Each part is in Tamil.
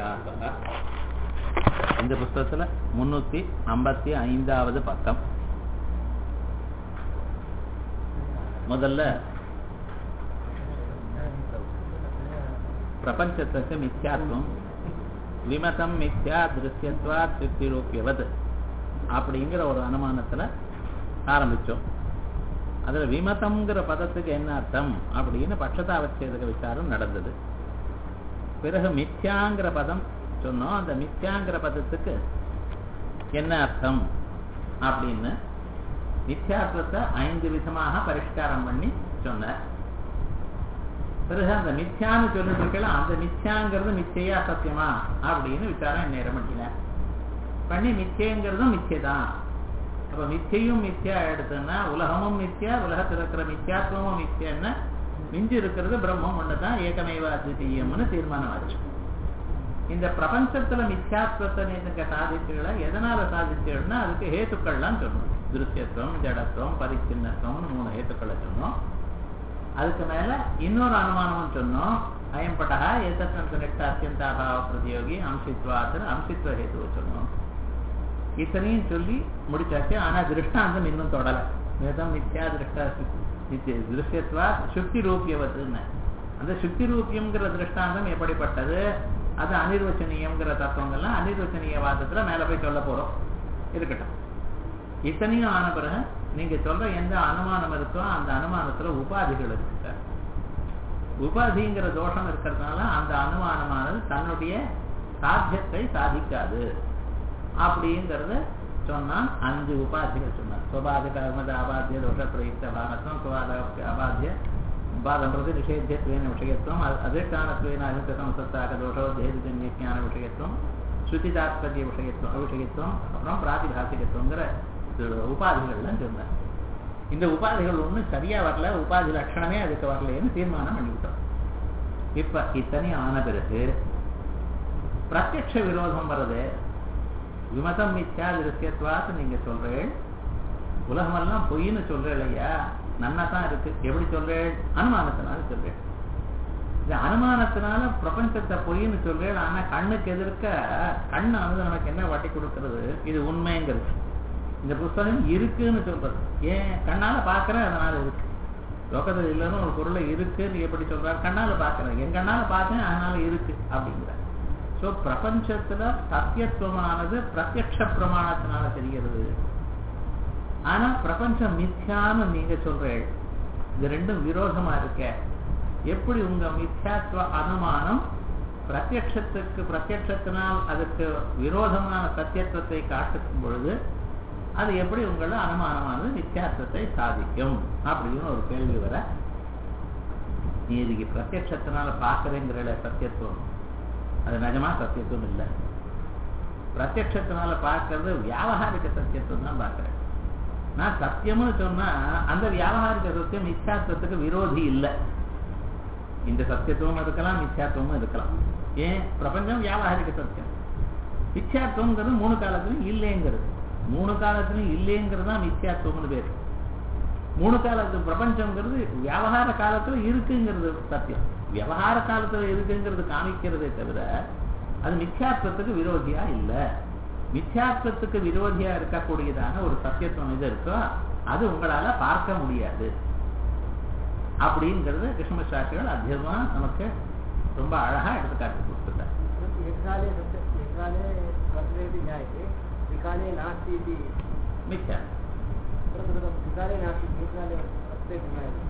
வியாசः இந்த புஸ்தகத்துல முன்னூத்தி ஐம்பத்தி ஐந்தாவது பக்கம் முதல்ல பிரபஞ்சத்துக்கு மித்யாத்வம் விமதம் மித்யா திருஷ்யத்வா திருப்திரூபியவது அப்படிங்கிற ஒரு அனுமானத்துல ஆரம்பிச்சோம் அதுல விமதம்ங்கிற பதத்துக்கு என்ன அர்த்தம் அப்படின்னு பட்சதாவச்சேதக விசாரம் நடந்தது பிறகு மித்யாங்கிற பதம் சொன்னோம் அந்த மித்யாங்கிற பதத்துக்கு என்ன அர்த்தம் அப்படின்னு மித்யாத்வத்தை ஐந்து விதமாக பரிஷ்காரம் பண்ணி சொன்னார் பிறகு அந்த மித்யான்னு சொல்லிட்டு இருக்கலாம் அந்த மித்யாங்கிறது மிச்சையா சத்தியமா அப்படின்னு விசாரம் நேரம் பண்ணினார் பண்ணி மிச்சைங்கிறதும் மிச்சைதான் அப்ப மிச்சையும் மித்யா எடுத்தோம்னா உலகமும் மித்யா உலகத்தில் இருக்கிற மித்யாத்வமும் மித்யான்னா மிஞ்சி இருக்கிறது பிரம்மம் ஒண்ணுதான் ஏகமேவ அத்விதீயம்னு தீர்மானம் ஆச்சு இந்த பிரபஞ்சத்துல மித்யாத்வத்தை நீங்க சாதிச்சுகளை எதனால சாதிச்சுன்னா அதுக்கு ஹேத்துக்கள்லாம் சொன்னோம் திருஷ்யத்துவம் ஜடத்துவம் பரிச்சின்னத்துவம் மூணு ஹேத்துக்களை சொன்னோம் அதுக்கு மேல இன்னொரு அனுமானமும் சொன்னோம் அயம்பட்டா ஏதத்னந்த நெட்ட அத்தியந்தாபாவ பிரதியோகி அம்சித்வாத்து அம்சித்வ ஹேத்துவை சொன்னோம் இத்தனையும் சொல்லி முடிச்சாச்சு ஆனா திருஷ்டாந்தம் இன்னும் தொடல வேதம் மித்யா திருஷ்டா திருஷ்யத்வா சுக்தி ரூபியவத்துன்னு அந்த சுக்தி ரூபியம்ங்கிற திருஷ்டாந்தம் எப்படிப்பட்டது அது அனிர்வச்சனீயம்ங்கிற தத்துவங்கள்லாம் அனிர்வச்சனீயவாதத்துல மேல போய் சொல்ல போறோம் இருக்கட்டும் இத்தனையும் ஆன பிறகு நீங்க சொல்ற எந்த அனுமானம் இருக்கோ அந்த அனுமானத்துல உபாதிகள் இருக்கு சார் உபாதிங்கிற தோஷம் இருக்கிறதுனால அந்த அனுமானமானது தன்னுடைய சாத்தியத்தை சாதிக்காது அப்படிங்கிறத சொன்னான் அஞ்சு உபாதிகள் சொன்னான் சுபாதிக அகமத அபாத்திய தோஷ பிரயுக்த பாகத்துவம் சுபாத அபாத்திய பாதம் பிரதி நிஷேத்தியத்வேன விஷயத்துவம் அதிஷ்டானத்வேன அனுத்தம் சத்தாக தோஷோத்தேஜன்ய ஞான விஷயத்துவம் சுத்திதாத்பத்திய விஷயத்துவம் அவிஷயத்துவம் அப்புறம் பிராதிபாசிகத்துவங்கிற உபாதிகள்லாம் சொன்னார் இந்த உபாதிகள் ஒன்றும் சரியா வரல உபாதி லட்சணமே அதுக்கு வரலைன்னு தீர்மானம் பண்ணிவிட்டோம் இப்ப இத்தனையும் ஆன பிறகு பிரத்யக்ஷ விரோதம் வருது விமதம் மித்யா திருஷ்யத்வாத்து நீங்க சொல்றேன் உலகமெல்லாம் பொய்ன்னு சொல்றேன் ஐயா நன்னா தான் இருக்கு எப்படி சொல்றேன் அனுமானத்தினால சொல்றேன் இந்த அனுமானத்தினால பிரபஞ்சத்தை பொய்ன்னு சொல்றேன் ஆனா கண்ணுக்கு எதிர்க்க கண்ணு வந்து நமக்கு என்ன வட்டி கொடுக்கறது இது உண்மைங்கிறது இந்த புஸ்தகம் இருக்குன்னு சொல்றது ஏன் கண்ணால பாக்குறேன் அதனால இருக்கு லோகத்தில் இல்லைன்னு ஒரு பொருளை இருக்குன்னு எப்படி சொல்றாரு கண்ணால பாக்குறேன் என் கண்ணால பார்த்தேன் அதனால இருக்கு அப்படிங்கிற ஸோ பிரபஞ்சத்துல சத்தியத்துவமானது பிரத்யக்ஷ பிரமாணத்தினால தெரிகிறது ஆனா பிரபஞ்சம் மித்யான்னு நீங்க சொல்றீங்க இது ரெண்டும் விரோதமா இருக்க எப்படி உங்க மித்யாத்வ அனுமானம் பிரத்யக்ஷத்துக்கு பிரத்யக்ஷத்தினால் அதுக்கு விரோதமான சத்தியத்துவத்தை காட்டும் பொழுது அது எப்படி உங்கள அனுமானமானது நித்தியாசத்தை சாதிக்கும் அப்படின்னு ஒரு கேள்வி வர நீ இதுக்கு பிரத்யட்சத்தினால பாக்குறேங்கிற சத்தியத்துவம் அது நிஜமா சத்தியத்துவம் இல்லை பிரத்யட்சத்தினால பார்க்கறது வியாபகாரிக சத்தியத்துவம் தான் பார்க்கிறேன் நான் சத்தியம்னு சொன்னா அந்த வியாபகாரிக சத்தியம் மித்யாத்துவத்துக்கு விரோதி இல்லை இந்த சத்தியத்துவம் இருக்கலாம் மித்யாத்துவமும் இருக்கலாம் ஏன் பிரபஞ்சம் வியாபகாரிக சத்தியம் மித்யாத்துவங்கிறது மூணு காலத்திலும் இல்லைங்கிறது மூணு காலத்திலும் இல்லைங்கிறது தான் மித்யாத்துவம்னு பேர் மூணு காலத்து பிரபஞ்சம்ங்கிறது வியாபகார காலத்துல இருக்குங்கிறது சத்தியம் விவகார காலத்துல இருக்குங்கிறது காமிக்கிறதே தவிர அது மித்யாத்வத்துக்கு விரோதியா இல்லை மித்யாத்வத்துக்கு விரோதியா இருக்கக்கூடியதான ஒரு சத்தியத்துவம் இது இருக்கோ அது உங்களால பார்க்க முடியாது அப்படிங்கிறது கிருஷ்ண சாஸ்திரிகள் அதிகமா நமக்கு ரொம்ப அழகா எடுத்துக்காட்டு கொடுத்துட்டார் विकाले नास्ति इति மித்யா परन्तु विकाले नास्ति विकाले अस्ति ज्ञायते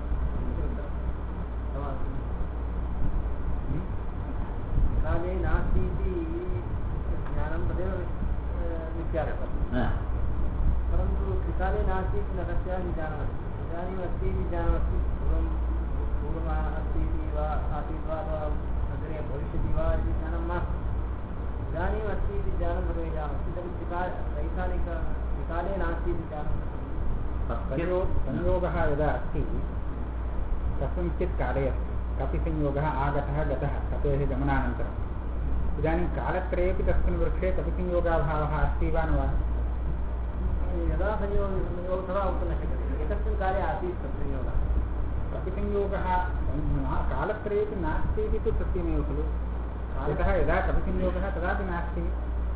विकाले नास्ति इति ज्ञानं तदेव मिथ्यार्थं परन्तु त्रिकाले नास्ति इति न तस्यापि ज्ञानमस्ति इदानीम् अस्ति इति ज्ञानमस्ति पूर्वं पूर्वम् अस्ति इति वा आसीत् वा अथवा अग्रे भविष्यति वा इति ज्ञानं नास्ति इदानीम् अस्ति इति ज्ञानं सर्वेषामस्ति तर्हि त्रिकाल वैकालिक त्रिकाले नास्ति इति ज्ञानं संयो संयोगः यदा अस्ति कस्मिंश्चित् काले अस्ति कपि संयोगः आगतः गतः कपेः गमनानन्तरम् इदानीं कालत्रयेपि तस्मिन् वृक्षे कपि संयोगाभावः अस्ति वा न वा यदा संयोग संयोगः तदा वक्तुं न शक्यते एकस्मिन् काले आसीत् तत् संयोगः कपि संयोगः कालत्रयेपि नास्ति इति तु सत्यमेव खलु यतः यदा कपिसंयोगः तदापि नास्ति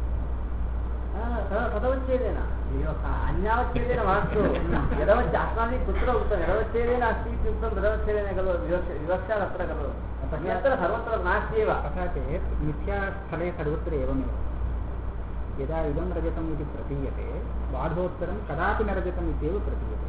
तदवच्छेदेन अन्यावच्छेदेन मास्तु यदवच्च अस्माभिः कुत्र उक्तं यदवच्छेदेन अस्ति इति उक्तं तदवच्छेदेन खलु विवक्ष विवक्षा तत्र खलु अन्यत्र सर्वत्र नास्त्येव तथा चेत् मिथ्यास्थले सर्वत्र एवमेव यदा इदं रजतम् इति प्रतीयते बाधोत्तरं कदापि न रजतम् इत्येव प्रतीयते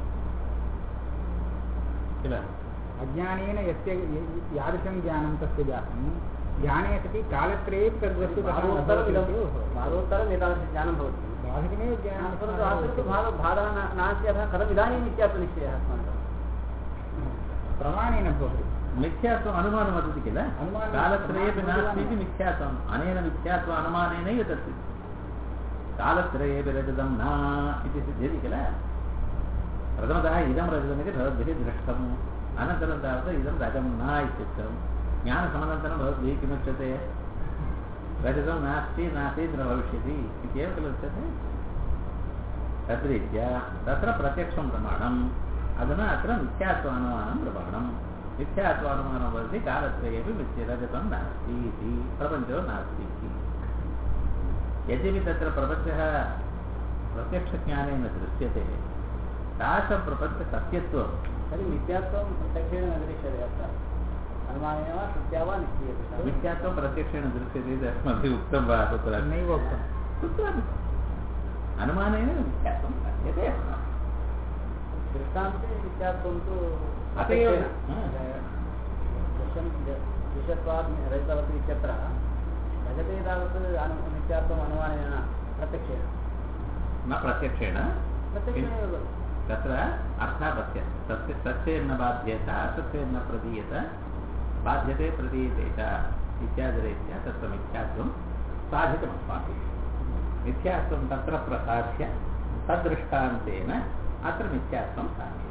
किल अज्ञानेन यस्य य- यादृशं ज्ञानं तस्य जातं ज्ञाने सति कालत्रयेपि तद्वस्तु तथा न भवति बालोत्तरमिदं इत्येव भवति। बालोत्तरम् एतादृशं ज्ञानं भवति बाधकमेव ज्ञानं परन्तु अत्र तु भाव बाधः न- नास्ति अतः कथम् इदानीम् इत्यात्मनिश्चयः अस्माकं प्रमाणेन भवति मिथ्यात्वम् अनुमानं वदति किल अनुमानं- कालत्रयेपि नास्ति इति अनुमानं- मिथ्यात्वम् अनेन मिथ्यात्व अनुमानेनैव तत् सिद्ध्यति कालत्रयेपि रजतं न इति सिद्ध्यति किल प्रथमतः इदं रजतमिति भवद्भिः दृष्टम् अनन्तरं तावत् इदं रजं न इत्युक्तं ज्ञानसमनन्तरं भवद्भिः किमुच्यते रजतं नास्ति नासीत् न भविष्यति इत्येव खलु उच्यते तद्रीत्या तत्र प्रत्यक्षं प्रमाणम् अधुना अत्र मिथ्यात्वानुमानं प्रमाणं मिथ्यात्वानुमानं वदति कालत्रयेपि मिथ्य रजतं नास्ति इति प्रपञ्चो नास्ति इति यद्यपि तत्र प्रपञ्चः प्रत्यक्षज्ञानेन दृश्यते तादृशप्रपञ्चसत्यत्वं तर्हि मिथ्यात्वं प्रत्यक्षेण न दृश्यते अत्र अनुमानेन वा सत्या वा निश्चीयते मिथ्यात्वं प्रत्यक्षेण दृश्यते इति अस्माभिः उक्तं वा कुत्र नैव उक्तं कुत्रापि अनुमानेन मिथ्यात्वं ज्ञायते अस्माभिः दृष्टान्ते मिथ्यात्वं तु अत एव प्रत्यक्षेण दृश्यं दृश्यत्वात् रजतवत् इत्यत्र रजते तावत् अनु मिथ्यात्वम् अनुमानेन न प्रत्यक्षेण न प्रत्यक्षेण प्रत्यक्षेणैव खलु तत्र अर्थापत्य सत्य सत्येन बाध्येत असत्येन प्रदीयत बाध्यते प्रदीयते च इत्यादिरीत्या तत्र मिथ्यात्वं साधितमस्माभिः मिथ्यात्वं तत्र प्रसाद्य तद्दृष्टान्तेन अत्र मिथ्यात्வம் சாத்தியம்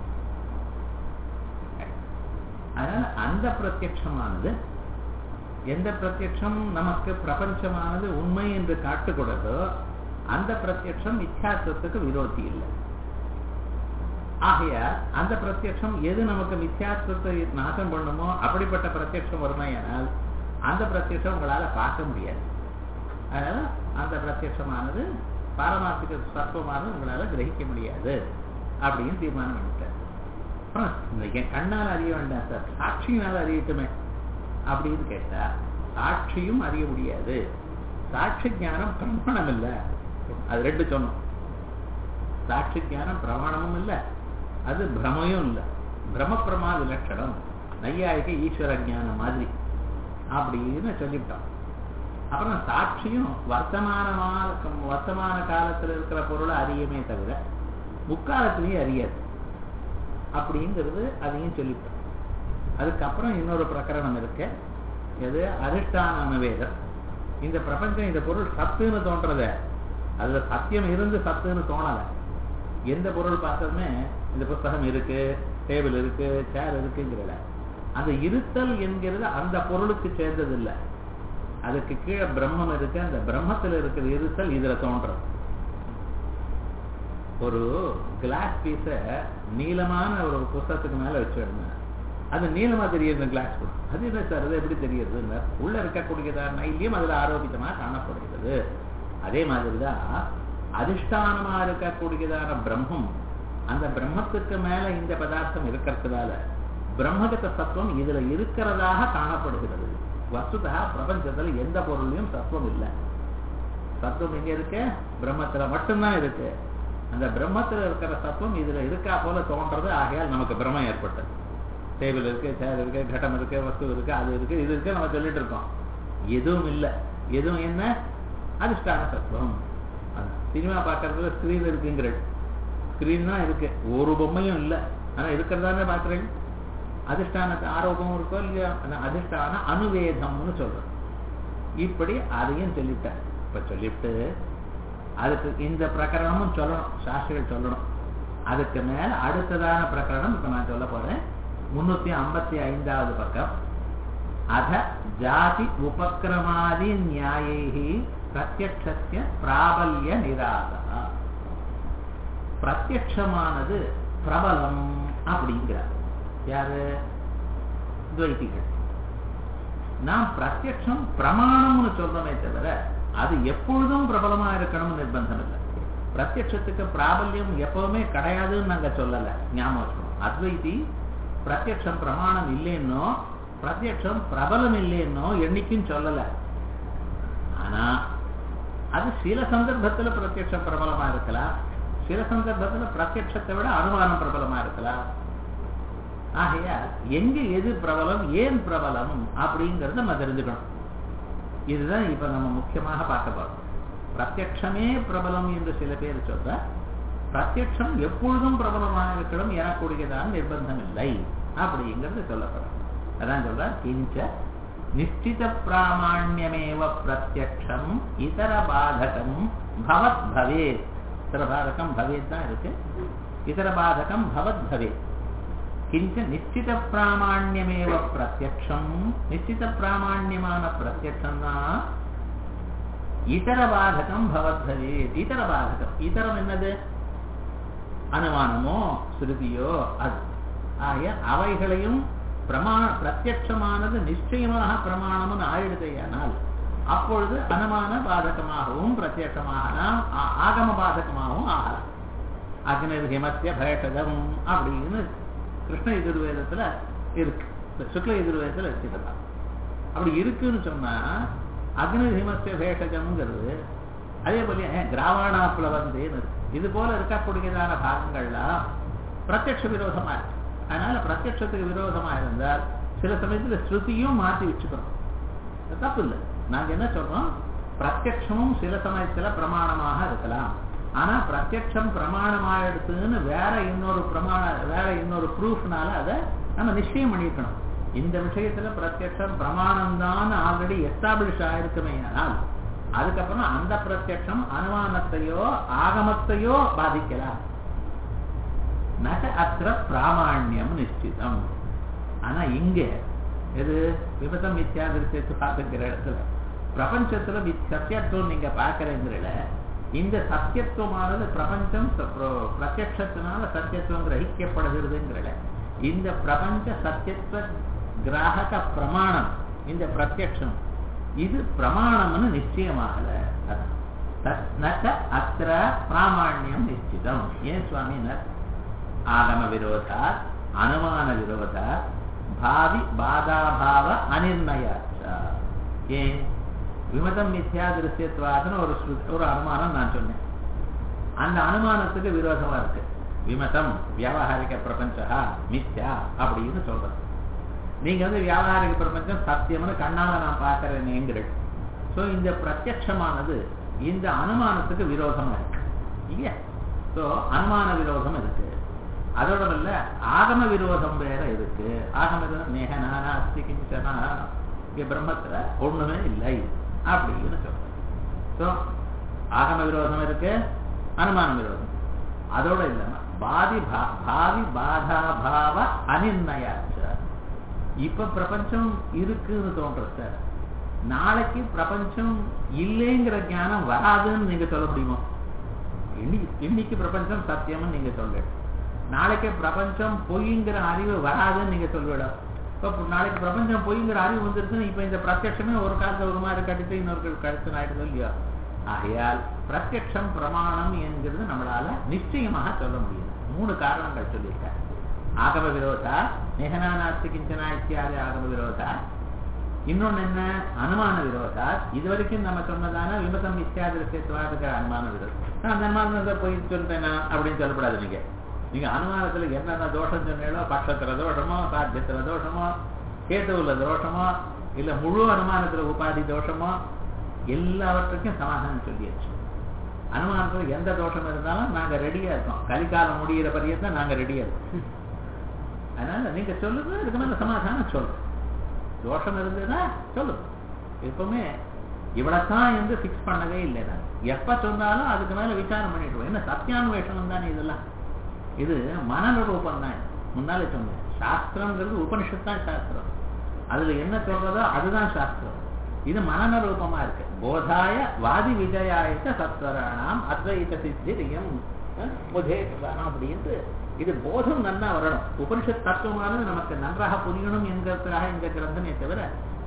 அதனால் அந்த பிரத்யட்சமானது எந்த பிரத்யட்சம் நமக்கு பிரபஞ்சமானது உண்மை என்று காட்டு கொடுத்தோ அந்த பிரத்யட்சம் மித்யாத்துவத்துக்கு விரோதி இல்லை ஆகையால் அந்த பிரத்யட்சம் எது நமக்கு மித்யாத்துவத்தை நாசம் பண்ணுமோ அப்படிப்பட்ட பிரத்யட்சம் வருமையானால் அந்த பிரத்யட்சம் உங்களால பார்க்க முடியாது அதனால அந்த பிரத்யட்சமானது பாரமார்த்திக தத்துவமானது உங்களால கிரகிக்க முடியாது அப்படின்னு தீர்மானம் பண்ணிட்டார் அப்புறம் இந்த என் கண்ணால் அறிய வேண்டாம் சார் சாட்சியினால் அறியட்டுமே அப்படின்னு கேட்டா சாட்சியும் அறிய முடியாது சாட்சி ஞானம் பிரமாணம் இல்லை அது ரெண்டு சொன்னோம் சாட்சி ஞானம் பிரமாணமும் இல்லை அது பிரமையும் இல்லை பிரம பிரமாத லட்சணம் நையாயிக்கு ஈஸ்வர ஞானம் மாதிரி அப்படின்னு சொல்லிவிட்டோம் அப்புறம் சாட்சியும் வர்த்தமானமான வர்த்தமான காலத்தில் இருக்கிற பொருளை அறியுமே தவிர முக்காலத்திலையும் அறியாது அப்படிங்கிறது அதையும் சொல்லிவிட்டோம் அதுக்கப்புறம் இன்னொரு பிரகரணம் இருக்கு எது அதிஷ்டான அனுவேதம் இந்த பிரபஞ்சம் இந்த பொருள் சத்துன்னு தோன்றத அதுல சத்தியம் இருந்து சத்துன்னு தோணல எந்த பொருள் பார்த்ததுமே இந்த புஸ்தகம் இருக்கு டேபிள் இருக்கு சேர் இருக்குங்கிறத அந்த இருத்தல் என்கிறது அந்த பொருளுக்கு சேர்ந்தது இல்லை அதுக்கு கீழே பிரம்மம் இருக்கு அந்த பிரம்மத்துல இருக்கிற இருத்தல் இதுல தோன்றது ஒரு கிளாஸ் பீஸ நீளமான ஒரு புஸ்தகத்துக்கு மேல வச்சிருந்தேன் அது நீளமா தெரியுது கிளாஸ் அது என்ன சார் அது எப்படி தெரியுது உள்ள இருக்கக்கூடியதான நைலியம் அதுல ஆரோபித்தமா காணப்படுகிறது அதே மாதிரிதான் அதிஷ்டானமா இருக்கக்கூடியதான பிரம்மம் அந்த பிரம்மத்துக்கு மேல இந்த பதார்த்தம் இருக்கிறதுனால பிரம்மகத சத்துவம் இதுல இருக்கிறதாக காணப்படுகிறது வஸ்துதா பிரபஞ்சத்துல எந்த பொருளையும் சத்துவம் இல்லை சத்துவம் எங்க இருக்கு பிரம்மத்துல மட்டும்தான் இருக்கு அந்த பிரம்மத்துல இருக்கிற சத்துவம் இதுல இருக்கா போல தோன்றது ஆகையால் நமக்கு பிரம்மம் ஏற்பட்டது டேபிள் இருக்கு சேர் இருக்கு கட்டம் இருக்கு வஸ்து இருக்கு அது இருக்கு இது இருக்கு நம்ம சொல்லிட்டு இருக்கோம் எதுவும் இல்லை எதுவும் என்ன அதிஷ்டான சத்துவம் சினிமா பார்க்கறதுல ஸ்கிரீன் இருக்குங்கிற ஸ்கிரீன் தான் இருக்கு ஒரு பொம்மையும் இல்லை ஆனா இருக்கிறதானே பார்க்குறேன் அதிஷ்டான ஆரோபமும் இருக்கோ இல்லையா அந்த அதிஷ்டான அனுவேதம்னு சொல்றோம் இப்படி அதையும் சொல்லிட்டேன் இப்ப சொல்லிவிட்டு அதுக்கு இந்த பிரகரணமும் சொல்லணும் சாஸ்திரிகள் சொல்லணும் அதுக்கு மேல அடுத்ததான பிரகரணம் இப்ப நான் சொல்ல போறேன் முன்னூத்தி ஐம்பத்தி ஐந்தாவது பக்கம் அத ஜாதி உபக்கிரமாதி நியாயி பிரத்யக்ஷத்திய பிராபல்ய நிராசா பிரத்யக்ஷமானது பிரபலம் அப்படிங்கிறார் யாரு துவைத்திகள் நாம் பிரத்யக்ஷம் பிரமாணம்னு சொல்றோமே தவிர அது எப்பொழுதும் பிரபலமா இருக்கணும்னு நிர்பந்தம் இல்லை பிரத்யக்ஷத்துக்கு பிராபல்யம் எப்பவுமே கிடையாதுன்னு நாங்க சொல்லல ஞாபகம் வச்சுக்கணும் அத்வைதி பிரத்யக்ஷம் பிரமாணம் இல்லைன்னோ பிரத்யக்ஷம் பிரபலம் இல்லைன்னோ என்னைக்கும் சொல்லல ஆனா அது சில சந்தர்ப்பத்துல பிரத்யக்ஷம் பிரபலமா இருக்கலாம் சில சந்தர்ப்பத்துல பிரத்யக்ஷத்தை விட அனுமானம் பிரபலமா இருக்கலாம் ஆகையால் எங்க எது பிரபலம் ஏன் பிரபலம் அப்படிங்கறத நம்ம தெரிஞ்சுக்கணும் இதுதான் இப்ப நம்ம முக்கியமாக பார்க்க போறோம் பிரத்யக்ஷமே பிரபலம் என்று சில பேர் சொல்ற பிரத்யக்ஷம் எப்பொழுதும் பிரபலமாக இருக்கணும் எனக்கூடியதான் நிர்பந்தம் இல்லை அப்படிங்கிறது சொல்லப்படும் அதான் சொல்ற கிஞ்ச நிஷ்டித பிராமாண்யமேவ பிரத்யக்ஷம் இதர பாதகம் பவத் பவேத் இதர பாதகம் பவேத் தான் இருக்கு இதர பாதகம் பவத் பவேத் கிஞ்ச நிச்சித பிராமாண்யமேவ பிரத்யக்ஷம் நிச்சித பிராமாண்யமான பிரத்யக்ஷம்னா இதர பாதகம் பவத்பவே இதர பாதகம் இதரம் என்னது அனுமானமோ ஸ்ருதியோ அது ஆகிய அவைகளையும் பிரமாண பிரத்யட்சமானது நிச்சயமாக பிரமாணம்னு ஆயிடுதையானால் அப்பொழுது அனுமான பாதகமாகவும் பிரத்யட்சமாக ஆகம பாதகமாகவும் ஆகலாம் அக்னிர் ஹிமத்திய பேஷதம் அப்படின்னு கிருஷ்ண எதிர்வேதத்துல இருக்கு சுக்ல எதிர்வேதத்துல வச்சுக்கலாம் அப்படி இருக்குன்னு சொன்னா அக்னி ஹிமஸ்ய பேஷகம்ங்கிறது அதே போல கிராவாணா பிளவந்தேன்னு இருக்கு இது போல இருக்கக்கூடியதான பாகங்கள்லாம் பிரத்யட்ச விரோதமா இருக்கு அதனால பிரத்யட்சத்துக்கு விரோதமா இருந்தால் சில சமயத்துல ஸ்ருதியும் மாற்றி வச்சுக்கிறோம் தப்பு இல்லை நாங்க என்ன சொல்றோம் பிரத்யட்சமும் சில சமயத்துல பிரமாணமாக இருக்கலாம் ஆனா பிரத்யட்சம் பிரமாணமாயிடுத்துன்னு வேற இன்னொரு பிரமாண வேற இன்னொரு ப்ரூஃப்னால அதை நம்ம நிச்சயம் பண்ணிருக்கணும் இந்த விஷயத்துல பிரத்யட்சம் பிரமாணம் தான் ஆல்ரெடி எஸ்டாப்ளிஷ் ஆயிருக்குமே ஆனால் அதுக்கப்புறம் அந்த பிரத்யட்சம் அனுமானத்தையோ ஆகமத்தையோ பாதிக்கலாம் நக அத்திர பிராமாண்யம் நிச்சிதம் ஆனா இங்க எது விபதம் வித்தியாதிருத்து பார்த்துக்கிற இடத்துல பிரபஞ்சத்துல சத்தியத்துவம் நீங்க பாக்குறேங்கிறல இந்த சத்தியத்துவமானது பிரபஞ்சம் பிரத்யத்தினால சத்தியத்துவம் கிரகிக்கப்படுகிறதுங்கிறல இந்த பிரபஞ்ச சத்தியத்துவ கிராகக பிரமாணம் இந்த பிரத்யக்ஷம் இது பிரமாணம்னு நிச்சயமாகல அத்திர பிராமாண்யம் நிச்சிதம் ஏன் சுவாமினர் ஆகம விரோதா அனுமான விரோதா பாவி பாதாபாவ அனிர்ணயாச்ச ஏன் விமதம் மித்யா திருஷ்யத்துவாதுன்னு ஒரு ஒரு அனுமானம் நான் சொன்னேன் அந்த அனுமானத்துக்கு விரோதமா இருக்கு விமதம் வியாபாரிக பிரபஞ்சா மித்யா அப்படின்னு சொல்றது நீங்க வந்து வியாபாரிக பிரபஞ்சம் சத்தியம்னு கண்ணால நான் பார்க்கிறேன் சோ இந்த பிரத்யமானது இந்த அனுமானத்துக்கு விரோதமா இருக்கு இல்லையா சோ அனுமான விரோதம் இருக்கு அதோட இல்ல ஆகம விரோதம் வேற இருக்கு ஆகம விரோதம் நேகனானா அஸ்தி கிஞ்சனா இங்க பிரம்மத்துல ஒண்ணுமே இல்லை அப்படின்னு சொல்றேன் சோ ஆகம விரோதம் இருக்கு அனுமான விரோதம் அதோட இல்லாம பாதி பாவி பாதா பாவ அனிர்ணயாச்ச இப்ப பிரபஞ்சம் இருக்குன்னு தோன்றது சார் நாளைக்கு பிரபஞ்சம் இல்லைங்கிற ஞானம் வராதுன்னு நீங்க சொல்ல முடியுமா இன்னைக்கு பிரபஞ்சம் சத்தியம்னு நீங்க சொல்ல நாளைக்கு பிரபஞ்சம் பொய்ங்கிற அறிவு வராதுன்னு நீங்க சொல்லிவிட இப்ப நாளைக்கு பிரபஞ்சம் பொய்ங்கிற அறிவு வந்துருச்சுன்னு இப்ப இந்த பிரத்யட்சமே ஒரு காலத்துல ஒரு மாதிரி கடித்து இன்னொரு கடித்து ஆயிடுது இல்லையா ஆகையால் பிரத்யட்சம் பிரமாணம் என்கிறது நம்மளால நிச்சயமாக சொல்ல முடியும் மூணு காரணங்கள் சொல்லியிருக்காரு ஆகம விரோதா நிகனானாஸ்தி கிஞ்சனா இத்தியாதி ஆகம விரோதா இன்னொன்னு என்ன அனுமான விரோதா இது வரைக்கும் நம்ம சொன்னதான விமதம் இத்தியாதி விஷயத்துவாதுக்கு அனுமான விரோதம் நான் அந்த அனுமானத்தை போய் சொல்லிட்டேனா அப்படின்னு சொல்லப்படாது நீங்க நீங்க அனுமானத்துல என்னென்ன தோஷம் சொன்னீங்களோ பட்சத்துல தோஷமோ சாத்தியத்துல தோஷமோ கேத்துவுல தோஷமோ இல்ல முழு அனுமானத்துல உபாதி தோஷமோ எல்லாவற்றுக்கும் சமாதானம் சொல்லியாச்சு அனுமானத்துல எந்த தோஷம் இருந்தாலும் நாங்க ரெடியா இருக்கோம் கலிகாலம் முடிகிற பரியத்தான் நாங்க ரெடியா இருக்கோம் அதனால நீங்க சொல்லுங்க இதுக்கு மேல சமாதானம் சொல்லுங்க தோஷம் இருந்ததுன்னா சொல்லுங்க எப்பவுமே இவ்வளவுதான் என்று பிக்ஸ் பண்ணவே இல்லை நான் எப்ப சொன்னாலும் அதுக்கு மேல விசாரம் பண்ணிடுவோம் என்ன சத்தியான்வேஷனம் தானே இதெல்லாம் இது மனநரூபம் தான் முன்னாலே சொன்னேன் சாஸ்திரம்ங்கிறது உபனிஷத் தான் சாஸ்திரம் அதுல என்ன சொல்றதோ அதுதான் சாஸ்திரம் இது மனநரூபமா இருக்கு போதாய வாதி விஜயாயத்த சத்வராணாம் அத்வைத சித்திரியம் முதே அப்படின்ட்டு இது போதம் நன்னா வரணும் உபனிஷத் தத்துவமானது நமக்கு நன்றாக புரியணும் என்கிறதுக்காக இந்த கிரந்தமே தவிர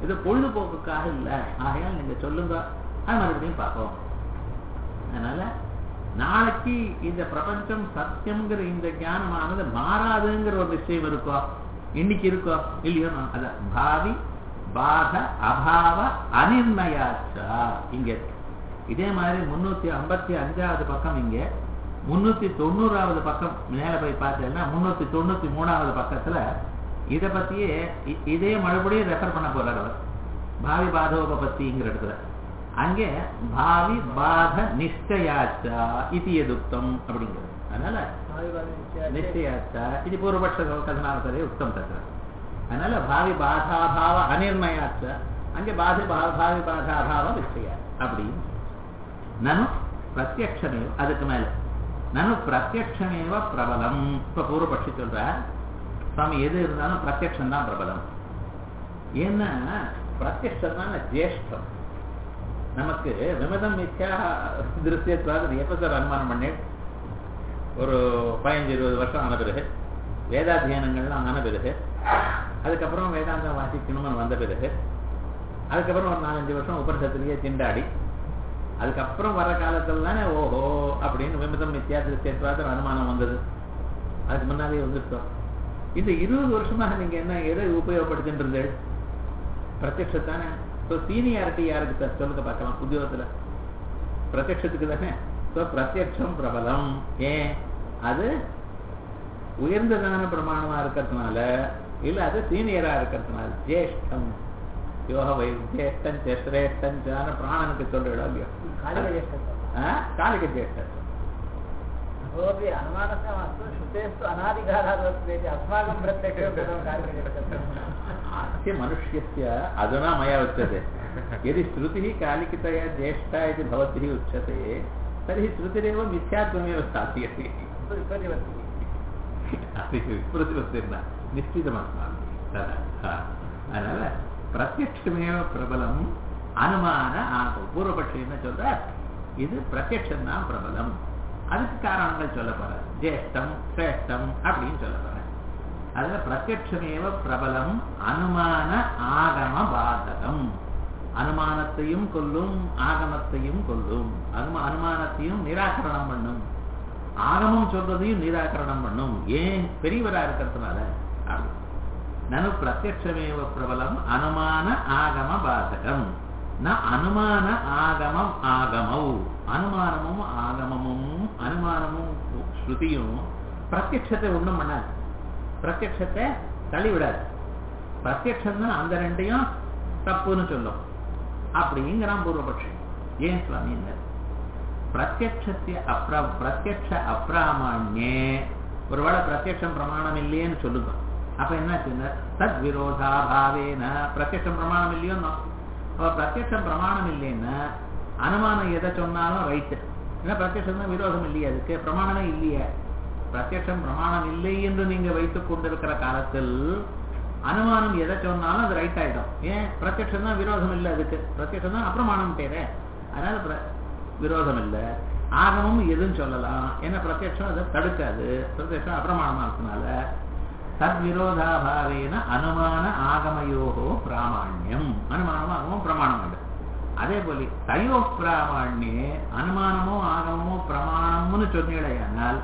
இது பொழுதுபோக்குக்காக இல்லை ஆகையால் நீங்க சொல்லுங்க அது மறுபடியும் பார்ப்போம் அதனால நாளைக்கு இந்த பிரபஞ்சம் சத்தியம்ங்கிற இந்த ஞானமானது மாறாதுங்கிற ஒரு நிச்சயம் இருக்கோ இன்னைக்கு இருக்கோ இல்லையோ நான் அதான் பாவி பாத அபாவ அனிர்ணயாச்சா இங்க இருக்கு. இதே மாதிரி முன்னூத்தி ஐம்பத்தி அஞ்சாவது பக்கம் இங்க முன்னூத்தி தொண்ணூறாவது பக்கம் மேல போய் பார்த்தீங்கன்னா முன்னூத்தி தொண்ணூத்தி மூணாவது பக்கத்துல இத பத்தியே இ- இதே மறுபடியும் ரெஃபர் பண்ண போறார் அவர் பாவி பாதோபபத்திங்கிற இடத்துல அங்கே பாவி பாத நிஷ்டயாச்சா இது எதுக்தம் அப்படிங்கிறது அதனால நிச்சயாச்சா இது பூர்வபட்ச கதனாவசரே உத்தம் தत्र அதனால பாவி பாதாபாவ அனிர்ணயாச்ச அங்கே பாதி பா- பாவி பாதாபாவ நிச்சய அப்படின்னு நனு பிரத்யக்ஷமேவ அதுக்கு மேல நனு பிரத்யக்ஷமேவ பிரபலம் இப்ப பூர்வபட்சி சொல்ற சுவாமி எது இருந்தாலும் பிரத்யக்ஷம் தான் பிரபலம் ஏன்னா பிரத்யக்ஷம் தான் ஜேஷ்டம் நமக்கு விமதம் மிச்சா திருஷ்யத்வாது எப்ப சார் அனுமானம் பண்ணேன் ஒரு பதினஞ்சு இருபது வருஷம் ஆன பிறகு வேதாத்தியனங்கள்லாம் ஆன பிறகு அதுக்கப்புறம் வேதாந்தம் வாசிக்கணும்னு வந்த பிறகு அதுக்கப்புறம் ஒரு நாலஞ்சு வருஷம் உபனிஷத்துலயே திண்டாடி அதுக்கப்புறம் வர காலத்துல தானே ஓஹோ அப்படின்னு விமதம் மித்யா திருஷ்யத்வாத அனுமானம் வந்தது அதுக்கு முன்னாடியே வந்துருக்கோம் இந்த இருபது வருஷமாக நீங்க என்ன எதை உபயோகப்படுத்திட்டு இருந்தீர்கள் பிரத்யக்ஷத்தானே ஸோ சீனியாரிட்டி யாருக்கு சார் சொல்லுங்க பார்க்கலாம் உத்தியோகத்துல பிரத்யக்ஷத்துக்கு தானே ஸோ பிரத்யக்ஷம் பிரபலம் ஏன் அது உயர்ந்ததான பிரமாணமா இருக்கிறதுனால இல்ல அது சீனியரா இருக்கிறதுனால ஜேஷ்டம் யோக வை ஜேஷ்டம் சிரேஷ்டம் பிராணனுக்கு சொல்லிடும் இல்லையோ ஆ? காலிக ஜேஷ்டம் भवति अनुमानस्य मास्तु श्रुतेस्तु अनादिकालात् वर्तते इति अस्माकं प्रत्यक्षं कथं कार्यं अस्य मनुष्यस्य अधुना मया उच्यते यदि श्रुतिः कालिकतया ज्येष्ठा इति भवद्भिः उच्यते तर्हि श्रुतिरेव मिथ्यात्वमेव स्थापयति प्रतिपत्तिर्न निश्चितमस्माभिः तदा हा. அதனால பிரத்யட்சமேவ பிரபலம் அனுமான ஆகும் பூர்வபட்சி என்ன சொல்ற இது பிரத்யட்சம் தான் பிரபலம் அதுக்கு காரணங்கள் சொல்ல போற ஜேஷ்டம் சிரேஷ்டம் அப்படின்னு சொல்ல போற அதுல பிரத்யட்சமேவ பிரபலம் அனுமான ஆகம பாதகம் அனுமானத்தையும் கொல்லும் ஆகமத்தையும் கொல்லும் அனும அனுமானத்தையும் நிராகரணம் பண்ணும் ஆகமம் சொல்றதையும் நிராகரணம் பண்ணும் ஏன் பெரியவரா இருக்கிறதுனால அப்படி நனு பிரத்யட்சமேவ பிரபலம் அனுமான ஆகம பாதகம் ந அனுமான ஆகமம் ஆகமௌ அனுமானமும் ஆகமமும் அனுமானமும் ஸ்ருதியும் பிரத்யட்சத்தை ஒண்ணும் பண்ணாது பிரத்யட்சத்தை தள்ளிவிடாது பிரத்யட்சம் தான் அந்த ரெண்டையும் தப்புன்னு சொல்லும் அப்படிங்கிறான் பூர்வபட்சி ஏன் சுவாமி பிரத்யட்சத்திய அப்ரா பிரத்யட்ச அப்பிராமாண்யே ஒருவேளை பிரத்யட்சம் பிரமாணம் இல்லையேன்னு சொல்லுங்க அப்ப என்னாச்சுன்னா தத் விரோதாபாவேன பிரத்யட்சம் பிரமாணம் இல்லையோன்னோ அப்ப பிரத்யட்சம் பிரமாணம் இல்லைன்னா அனுமானம் எதை சொன்னாலும் ரைட்டு ஏன்னா பிரத்யட்சம் தான் விரோதம் இல்லையே அதுக்கு பிரமாணமே இல்லையே பிரத்யட்சம் பிரமாணம் இல்லை என்று நீங்க வைத்துக் கொண்டிருக்கிற காலத்தில் அனுமானம் எதை சொன்னாலும் அது ரைட் ஆயிடும் ஏன் பிரத்யட்சம் தான் விரோதம் இல்லை அதுக்கு பிரத்யட்சம் தான் அப்பிரமாணம் பேரு அதனால பிர- விரோதம் இல்லை ஆகமும் எதுன்னு சொல்லலாம் ஏன்னா பிரத்யட்சம் அதை தடுக்காது பிரத்யட்சம் அப்பிரமாணமா இருக்கனால தத்விரோதாபாவேன அனுமான ஆகமயோகோ பிராமாண்யம் அனுமானமும் ஆகமும் பிரமாணம் உண்டு அதே போல தயோ பிராமாண்யே அனுமானமோ ஆகமமோ பிரமாணம்னு சொன்னீடையானால்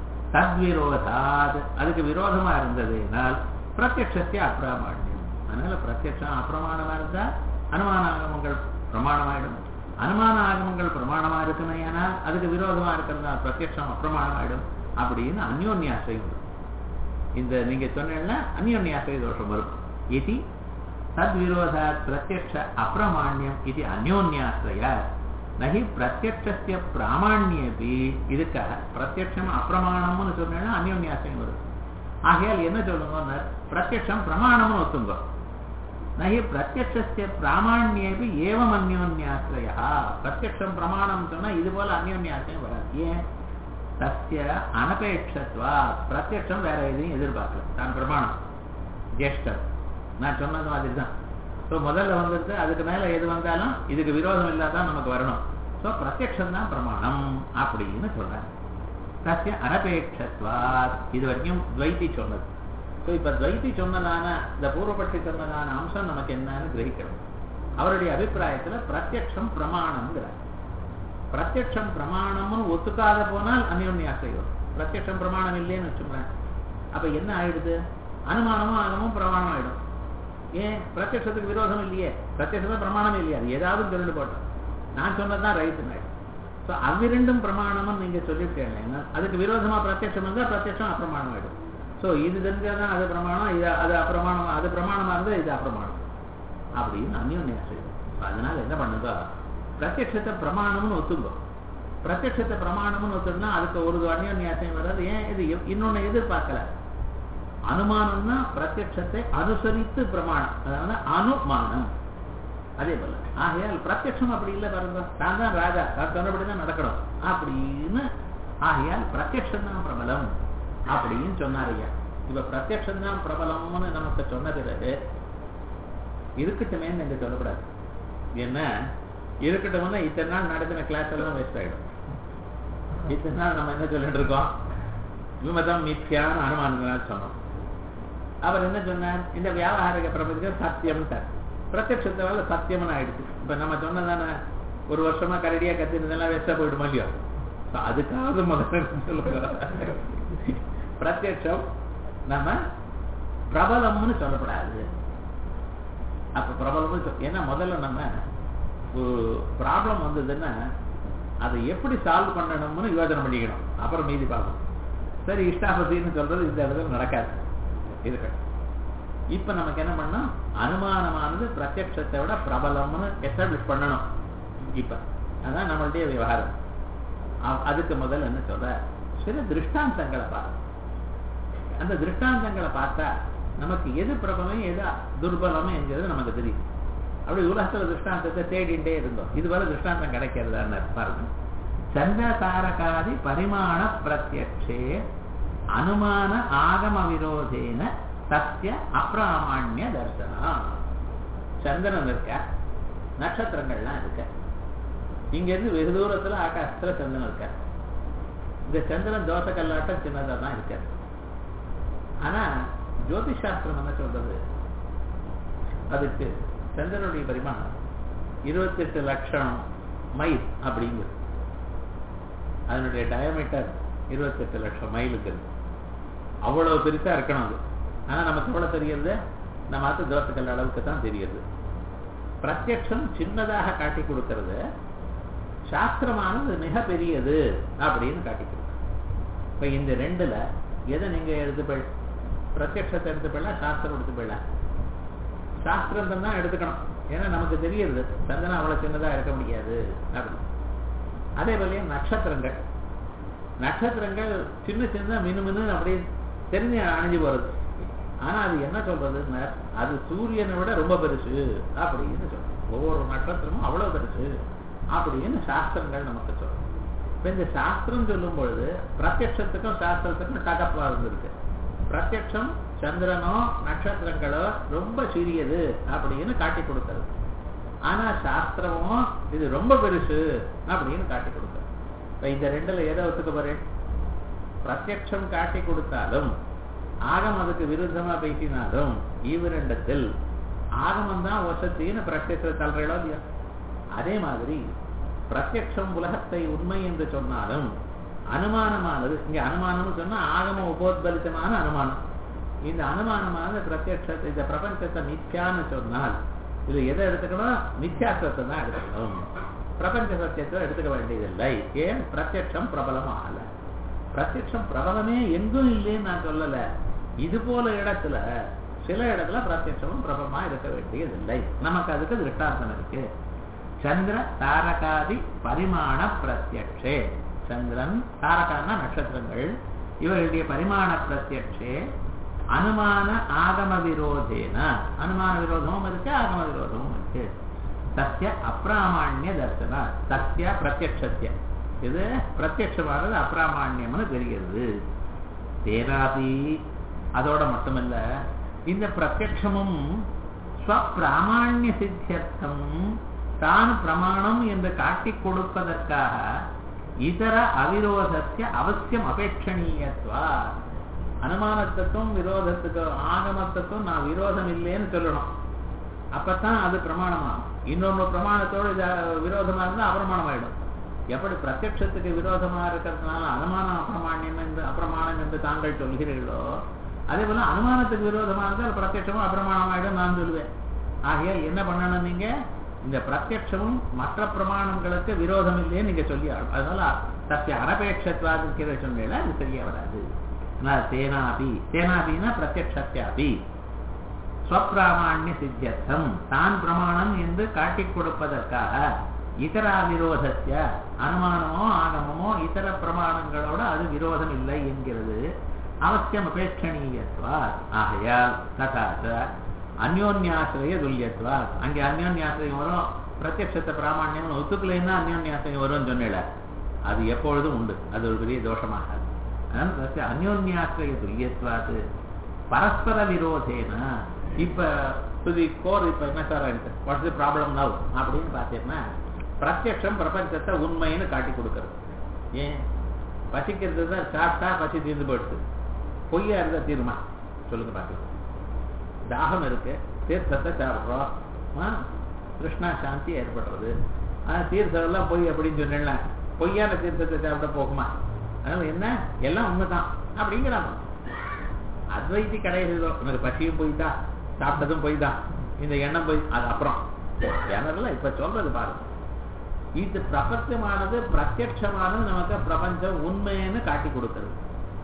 தத்விரோதாத் அதுக்கு விரோதமா இருந்ததுனால் பிரத்யட்சத்தை அப்பிராமாண்யம் அதனால பிரத்யட்சம் அப்பிரமாணமா இருந்தா அனுமான ஆகமங்கள் பிரமாணமாயிடும் அனுமான ஆகமங்கள் பிரமாணமா இருக்குமையானால் அதுக்கு விரோதமா இருக்கிறதா பிரத்யட்சம் அப்பிரமாணமாயிடும் அப்படின்னு அந்யோன்யாசை வரும் இந்த நீங்க சொன்னீங்கன்னா அந்யோன்யாசை தோஷம் வரும் இது தத்விரோதாத் பிரத்யக்ஷ அப்பிரமாண்யம் இது அந்யோன்யாசிரய நகி பிரத்யக்ஷஸ்ய பிராமாண்யபி இதுக்காக பிரத்யக்ஷம் அப்பிரமாணம்னு சொன்னீங்கன்னா அந்யோன்யாசம் வரும் ஆகையால் என்ன சொல்லுங்க பிரத்யக்ஷம் பிரமாணம்னு ஒத்துங்க நகி பிரத்யக்ஷஸ்ய பிராமாண்யபி ஏவம் அந்யோன்யாசிரயா பிரத்யக்ஷம் பிரமாணம் சொன்னா இது போல அந்யோன்யாசம் வராது ஏன் சத்திய அனபேட்சத்வா பிரத்யக்ஷம் வேற எதையும் எதிர்பார்க்கல தான் பிரமாணம் ஜேஷ்டர் நான் சொன்னது மாதிரி தான் ஸோ முதல்ல வந்துட்டு அதுக்கு மேல எது வந்தாலும் இதுக்கு விரோதம் இல்லாதான் நமக்கு வரணும் ஸோ பிரத்யக்ஷம் தான் பிரமாணம் அப்படின்னு சொல்றாங்க சத்திய அனபேட்சத்வா இது வரைக்கும் துவைத்தி சொன்னது ஸோ இப்ப துவைத்தி சொன்னதான இந்த பூர்வபட்சி சொன்னதான அம்சம் நமக்கு என்னன்னு கிரகிக்கணும் அவருடைய அபிப்பிராயத்துல பிரத்யக்ஷம் பிரமாணம்ங்கிறார் பிரத்யக்ஷம் பிரமாணம்னு ஒத்துக்காத போனால் அந்யோன்யாசையம் பிரத்யக்ஷம் பிரமாணம் இல்லைன்னு வச்சுக்கிறேன் அப்ப என்ன ஆயிடுது அனுமானமும் ஆகமும் பிரமாணம் ஆயிடும் ஏன் பிரத்யக்ஷத்துக்கு விரோதம் இல்லையே பிரத்யக்ஷம் பிரமாணம் இல்லையா அது ஏதாவது சொல்லிட்டு போட்டோம் நான் சொன்னதுதான் ரைட்டு ஆயிடும் ஸோ அவ்விரண்டும் பிரமாணம்னு நீங்க சொல்லிவிட்டீங்க அதுக்கு விரோதமா பிரத்யட்சம் இருந்தால் பிரத்யட்சம் அப்பிரமாணம் ஆயிடும் ஸோ இது தெரிஞ்சாதான் அது பிரமாணம் இது அது அப்பிரமாணம் அது பிரமாணமா இருந்தால் இது அப்பிரமாணம் அப்படின்னு அந்யோன்யம் செய்யும் அதனால என்ன பண்ணுங்க பிரத்யட்சத்தை பிரமாணம்னு ஒத்துங்க பிரத்யட்சத்தை பிரமாணம்னு ஒத்துனா அதுக்கு ஒரு அந்யோன்யாசம் வராது ஏன் இது இன்னொன்னு எதிர்பார்க்கல அனுமானம்னா பிரத்யட்சத்தை அனுசரித்து பிரமாணம் அதாவது அனுமானம் அதே போல ஆகையால் பிரத்யட்சம் அப்படி இல்லை பாருங்க தான் தான் ராஜா தான் சொன்னபடிதான் நடக்கணும் அப்படின்னு ஆகையால் பிரத்யட்சம் தான் பிரபலம் அப்படின்னு சொன்னாரையா இப்ப பிரத்யட்சம் தான் பிரபலம்னு நமக்கு சொன்ன பிறகு இருக்கட்டுமே நீங்க சொல்லக்கூடாது என்ன இருக்கட்டும்னா இத்தனை நாள் நடத்தின கிளாஸ் எல்லாம் வேஸ்ட் ஆயிடும் இத்தனை நாள் நம்ம என்ன சொல்லிட்டு இருக்கோம் விமதம் மித்யான அனுமானங்களால் சொன்னோம் அவர் என்ன சொன்னார் இந்த வியாபாரிக பிரபஞ்சம் சத்தியம் சார் பிரத்யட்சத்தால சத்தியம்னு ஆயிடுச்சு இப்ப நம்ம சொன்னதானே ஒரு வருஷமா கரடியா கத்தினதெல்லாம் வெஸ்டா போயிடுமா இல்லையோ அதுக்காவது முதல்ல சொல்லுங்க பிரத்யட்சம் நம்ம பிரபலம்னு சொல்லப்படாது அப்ப பிரபலம்னு ஏன்னா முதல்ல நம்ம ஒரு ப்ராப்ளம் வந்ததுன்னா அதை எப்படி சால்வ் பண்ணணும்னு யோசனை பண்ணிக்கணும் அப்புறம் மீதி பார்க்கணும் சரி இஷ்டாபதினு சொல்றது இந்த இடத்துல நடக்காது இருக்கட்டும் இப்ப நமக்கு என்ன பண்ணோம் அனுமானமானது பிரத்யட்சத்தை விட பிரபலம்னு எஸ்டாப்ளிஷ் பண்ணணும் இப்ப அதான் நம்மளுடைய விவகாரம் அதுக்கு முதல்ல என்ன சொல்ற சில திருஷ்டாந்தங்களை பாரு அந்த திருஷ்டாந்தங்களை பார்த்தா நமக்கு எது பிரபலம் எது துர்பலம் என்கிறது நமக்கு தெரியும் அப்படி உலகத்துல திருஷ்டாந்தத்தை தேடிண்டே இருந்தோம் இதுவரை திருஷ்டாந்தம் கிடைக்கிறதா பாருங்க சந்திர தாரகாதி பரிமாண பிரத்யக்ஷே அனுமான ஆகம விரோதேன சத்திய அப்பிராமான்ய தர்சனம் சந்திரன் இருக்க நட்சத்திரங்கள்லாம் இருக்க இங்க இருந்து வெகு தூரத்துல ஆகாசத்துல சந்திரன் இருக்க இந்த சந்திரன் தோசை கல்லாட்டம் சின்னதா தான் இருக்க ஆனா ஜோதிஷ் சாஸ்திரம் என்ன சொல்றது அதுக்கு சந்திரனுடைய பரிமாணம் இருபத்தி எட்டு லட்சம் மைல் அப்படிங்கிறது அதனுடைய டயமீட்டர் இருபத்தி எட்டு லட்சம் மைலுக்கு இருக்கு அவ்வளவு பெருசா இருக்கணும் அது ஆனா நமக்கு எவ்வளவு தெரியுது நம்ம அது தோசைக்கல் அளவுக்கு தான் தெரியுது பிரத்யட்சம் சின்னதாக காட்டி கொடுக்கிறது சாஸ்திரமானது மிக பெரியது அப்படின்னு காட்டி கொடுக்கும் இப்ப இந்த ரெண்டுல எதை நீங்க எடுத்துப்பள் பிரத்யட்சத்தை எடுத்துப்படலாம் சாஸ்திரம் எடுத்துப்படலாம் சாஸ்திரம் தான் எடுத்துக்கணும் ஏன்னா நமக்கு தெரியுது சந்தனம் அவ்வளவு சின்னதா இருக்க முடியாது அப்படி அதே போலயே நட்சத்திரங்கள் நட்சத்திரங்கள் சின்ன சின்ன மினு மினு அப்படியே தெரிஞ்சு அணிஞ்சு போறது ஆனா அது என்ன சொல்றதுன்னா அது சூரியனை விட ரொம்ப பெருசு அப்படின்னு சொல்றது ஒவ்வொரு நட்சத்திரமும் அவ்வளவு பெருசு அப்படின்னு சாஸ்திரங்கள் நமக்கு சொல்லும் இப்ப இந்த சாஸ்திரம் சொல்லும் பொழுது பிரத்யட்சத்துக்கும் சாஸ்திரத்துக்கும் டகப்பா இருந்திருக்கு பிரத்யட்சம் சந்திரனோ நட்சத்திரங்களோ ரொம்ப சிறியது அப்படின்னு காட்டி கொடுக்கிறது ஆனா சாஸ்திரமோ இது ரொம்ப பெருசு அப்படின்னு காட்டி கொடுக்கிறது இப்ப இந்த ரெண்டுல எதை ஒத்துக்க போறேன் பிரத்யட்சம் காட்டி கொடுத்தாலும் ஆகம் அதுக்கு விருத்தமா பேசினாலும் இவ்விரண்டத்தில் ஆகமம் தான் வசத்தின்னு பிரத்யட்ச தள்ளுறோ இல்லையா அதே மாதிரி பிரத்யட்சம் உலகத்தை உண்மை என்று சொன்னாலும் அனுமானமானது இங்க அனுமானம்னு சொன்னா ஆகம உபோத்பலித்தமான அனுமானம் இந்த அனுமானமானது பிரத்யட்சத்தை இந்த பிரபஞ்சத்தை மித்யான்னு சொன்னால் இது எதை எடுத்துக்கணும் மித்யாசத்தை தான் எடுத்துக்கணும் பிரபஞ்ச சத்தியத்தை எடுத்துக்க வேண்டியதில்லை ஏன் பிரத்யட்சம் பிரபலம் ஆகல பிரத்யட்சம் பிரபலமே எங்கும் இல்லைன்னு நான் சொல்லல இது போல இடத்துல சில இடத்துல பிரத்யட்சமும் பிரபலமா இருக்க வேண்டியதில்லை நமக்கு அதுக்கு திருஷ்டாந்தம் இருக்கு சந்திர தாரகாதி பரிமாண பிரத்யக்ஷே சந்திரன் தாரகான நட்சத்திரங்கள் இவர்களுடைய பரிமாண பிரத்யக்ஷே அனுமான ஆகம விரோதேன அனுமான விரோதமும் இருக்கு ஆகம விரோதமும் இருக்கு சத்திய அப்பிராமான்ய தர்சன சத்திய பிரத்யக்ஷத்திய இது பிரத்யமானது அப்பிராமான்யம்னு தெரிகிறது தேராபி அதோட மட்டுமல்ல இந்த பிரத்யமும் ஸ்வப்பிராமான்ய சித்தியர்த்தம் தான் பிரமாணம் என்று காட்டிக் கொடுப்பதற்காக இதர அவிரோதத்திய அவசியம் அபேட்சணீயத்வா அனுமானத்துக்கும் விரோதத்துக்கும் ஆகமத்துக்கும் நான் விரோதம் இல்லைன்னு சொல்லணும் அப்பதான் அது பிரமாணமாகும் இன்னொன்னு பிரமாணத்தோடு இது விரோதமா இருந்தா அப்பிரமாணம் ஆயிடும் எப்படி பிரத்யட்சத்துக்கு விரோதமா இருக்கிறதுனால அனுமானம் அப்பிரமாணியம் என்று அப்பிரமாணம் என்று தாங்கள் சொல்கிறீர்களோ அதே போல அனுமானத்துக்கு விரோதமா இருந்தால் பிரத்யட்சமும் அப்பிரமாணம் ஆயிடும் நான் சொல்லுவேன் ஆகையால் என்ன பண்ணணும் நீங்க இந்த பிரத்யட்சமும் மற்ற பிரமாணங்களுக்கு விரோதம் இல்லையே நீங்க சொல்லி ஆகணும் அதனால சத்திய அனபேட்சத்வாதிக்கிற சொன்னீங்களா அது சரியா வராது அதனால தேனாபி தேனாபின்னா பிரத்யட்சத்தியாபி ஸ்வப்பிராமாண்ய சித்தியர்த்தம் தான் பிரமாணம் என்று காட்டிக் கொடுப்பதற்காக இதரா விரோதத்திய அனுமானமோ ஆகமமோ இதர பிரமாணங்களோட அது விரோதம் இல்லை என்கிறது அவசியம் அபேட்சணீயத்வா ஆகையால் ததாச்ச அந்யோன்யாசிரிய துல்லியத்வா அங்கே அந்யோன்யாசிரியம் வரும் பிரத்யட்சத்தை பிராமணியம் ஒத்துக்கலைன்னா அந்யோன்யாசிரியம் வரும்னு சொன்னேல அது எப்பொழுதும் உண்டு அது ஒரு பெரிய தோஷமாக அந்யோன்யாசிரிய துல்லியத்வாது பரஸ்பர விரோதேன இப்ப தி கோர் இப்ப என்ன சார் ஆயிடுச்சு வாட்ஸ் தி ப்ராப்ளம் நவ் அப்படின்னு பார்த்தீங்கன்னா பிரத்யட்சம் பிரபஞ்சத்தை உண்மைன்னு காட்டி கொடுக்கறது ஏன் பசிக்கிறது தான் சாப்பிட்டா பசி தீர்ந்து போயிடுது பொய்யா இருந்தா தீருமா சொல்லுங்க பார்க்கலாம் தாகம் இருக்கு தீர்த்தத்தை சாப்பிட்றோம் கிருஷ்ணா சாந்தி ஏற்படுறது ஆனா தீர்த்தம் எல்லாம் பொய் அப்படின்னு சொன்னேன்ல பொய்யான தீர்த்தத்தை சாப்பிட போகுமா அதனால என்ன எல்லாம் உண்மைதான் அப்படிங்கிறாங்க அத்வைத்தி கிடையாது உனக்கு பசியும் போய் தான் சாப்பிட்டதும் போய் தான் இந்த எண்ணம் போய் அது அப்புறம் ஜெனரலா இப்ப சொல்றது பாருங்க இது பிரபஞ்சமானது பிரத்யட்சமானது நமக்கு பிரபஞ்சம் உண்மைன்னு காட்டி கொடுக்கிறது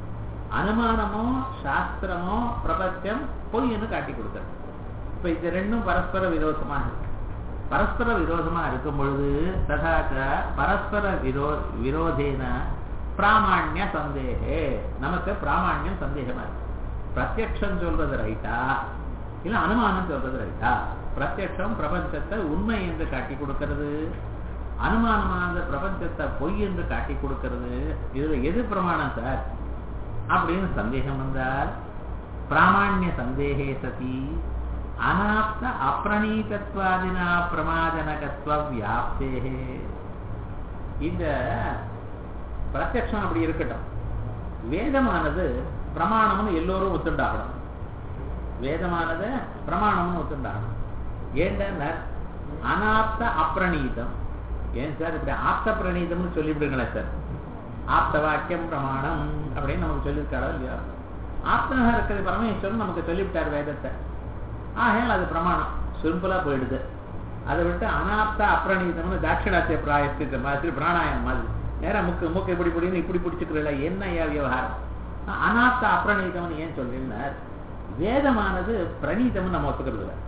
அனுமானமோ சாஸ்திரமோ பிரபஞ்சம் பொய்ன்னு காட்டி கொடுக்கிறது இப்ப இது ரெண்டும் பரஸ்பர விரோதமா இருக்கு பரஸ்பர விரோதமா இருக்கும் பொழுது ததாச்ச பரஸ்பர விரோ விரோதேன பிராமாண்ய சந்தேகே நமக்கு பிராமாண்யம் சந்தேகமா இருக்கு பிரத்யக்ஷம் சொல்றது ரைட்டா இல்ல அனுமானம் சொல்றது ரைட்டா பிரத்யக்ஷம் பிரபஞ்சத்தை உண்மை என்று காட்டி கொடுக்கிறது அனுமானமான பிரபஞ்சத்தை பொய் என்று காட்டி கொடுக்கிறது இதுல எது பிரமாணம் சார் அப்படின்னு சந்தேகம் வந்தால் பிராமாண்ய சந்தேகே சதி அனாப்த அப்பிரணீதத்வாதினா பிரமாஜனகத்வ வியாப்தேகே இந்த பிரத்யக்ஷம் அப்படி இருக்கட்டும் வேதமானது பிரமாணம்னு எல்லோரும் ஒத்துண்டாகணும் வேதமானது பிரமாணம்னு ஒத்துண்டாகணும் ஏன்னா அனாப்த அப்பிரணீதம் ஏன் சார் இப்படி ஆப்த பிரணீதம்னு சொல்லிவிடுங்களேன் சார் ஆப்த வாக்கியம் பிரமாணம் அப்படின்னு நமக்கு சொல்லியிருக்காரோ இல்லையா ஆப்தனாக இருக்கிறது பரமேஸ்வரன் நமக்கு சொல்லிவிட்டார் வேதத்தை ஆகையால் அது பிரமாணம் சிம்பிளா போயிடுது அதை விட்டு அனாப்த அப்பிரணீதம்னு தாட்சிணாத்திய பிராயஸ்தித்த மாதிரி பிராணாயம் மாதிரி நேரம் முக்கு மூக்கு இப்படி பிடின்னு இப்படி பிடிச்சிக்கிறல என்ன விவகாரம் அனாப்த அப்பிரணீதம்னு ஏன் சொல்லினார் வேதமானது பிரணீதம்னு நம்ம ஒத்துக்கிறது இல்லை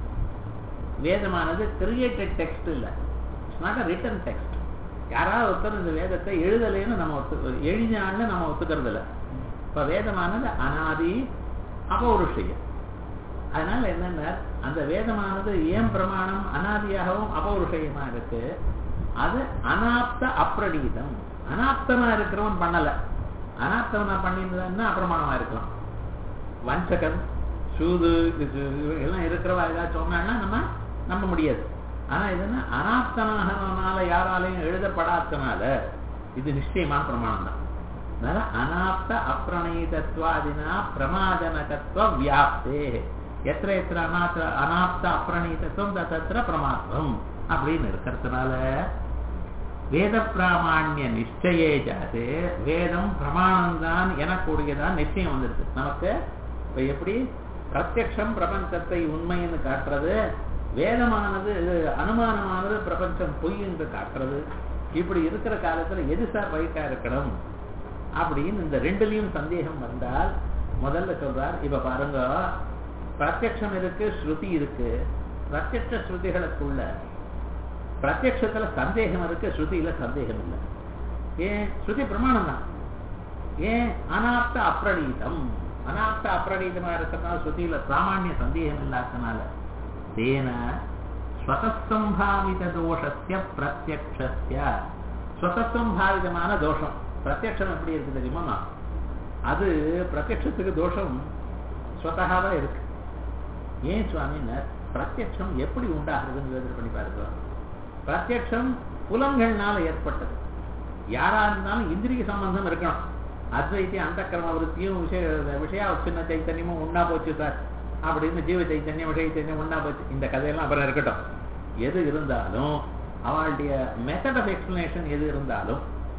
வேதமானது கிரியேட்டட் டெக்ஸ்ட் இல்லை it's not a written text யாராவது ஒருத்தர் இந்த வேதத்தை எழுதலைன்னு நம்ம ஒத்து எழுதினான்னு நம்ம ஒத்துக்கிறது இல்லை இப்ப வேதமானது அனாதி அபௌருஷயம் அதனால என்னன்னா அந்த வேதமானது ஏன் பிரமாணம் அனாதியாகவும் அபௌருஷயமா இருக்கு அது அனாப்த அப்பிரணீதம் அனாப்தமா இருக்கிறவன் பண்ணல அனாப்தவனா பண்ணியிருந்தா அப்பிரமாணமா இருக்கலாம் வஞ்சகன் சூது எல்லாம் இருக்கிறவா ஏதாவது சொன்னான்னா நம்ம நம்ப முடியாது ஆனா இதுன்னா அனாப்தனாகனால யாராலையும் எழுதப்படாதனால இது நிச்சயமா பிரமாணம் தான் அதனால அனாப்த அப்பிரணீதத்வாதினா பிரமாஜனகத்துவ வியாப்தே எத்திர எத்திர அனாத்த அனாப்த அப்பிரணீதத்துவம் தத்திர பிரமாத்வம் அப்படின்னு இருக்கிறதுனால வேத பிராமாண்ய நிச்சயே ஜாது வேதம் பிரமாணம் தான் எனக்கூடியதான் நிச்சயம் வந்துருக்கு நமக்கு இப்ப எப்படி பிரத்யக்ஷம் பிரபஞ்சத்தை உண்மைன்னு காட்டுறது வேதமானது அனுமானமானது பிரபஞ்சம் பொய் என்று காட்டுறது இப்படி இருக்கிற காலத்துல எது சார் ரைட்டா இருக்கணும் அப்படின்னு இந்த ரெண்டுலயும் சந்தேகம் வந்தால் முதல்ல சொல்றார் இப்ப பாருங்க பிரத்யக்ஷம் இருக்கு ஸ்ருதி இருக்கு பிரத்யக்ஷ ஸ்ருதிகளுக்குள்ள பிரத்யக்ஷத்துல சந்தேகம் இருக்கு ஸ்ருதியில சந்தேகம் இல்லை ஏன் ஸ்ருதி பிரமாணம் தான் ஏன் அனாப்த அப்பிரணீதம் அனாப்த அப்பிரணீதமா இருக்கிறதுனால ஸ்ருதியில பிராமாண்ய சந்தேகம் இல்லாதனால தேன ஸ்வதசம்பாவித தோஷஸ்ய பிரத்யக்ஷஸ்ய ஸ்வதசம்பாவிதமான தோஷம் பிரத்யக்ஷம் எப்படி இருக்கு தெரியுமா அது பிரத்யக்ஷத்துக்கு தோஷம் ஸ்வதகாவா இருக்கு ஏன் சுவாமினர் பிரத்யக்ஷம் எப்படி உண்டாகிறதுன்னு யோசனை பண்ணி பாருங்க பிரத்யக்ஷம் புலன்கள்னால ஏற்பட்டது யாரா இருந்தாலும் இந்திரிய சம்பந்தம் இருக்கணும் அத்வைத்தி அந்த கர்ம விருத்தியும் விஷய விஷயாவச்சின்ன சைத்தன்யமும் ஒண்ணா போச்சு சார் அப்படின்னு ஜீவ சைத்தன்யம் விஷய சைத்தன்யம் ஒண்ணா போச்சு இந்த கதையெல்லாம் அப்புறம் இருக்கட்டும் எது இருந்தாலும் அவளுடைய மெத்தட் ஆஃப் எக்ஸ்பிளனேஷன் எது இருந்தாலும்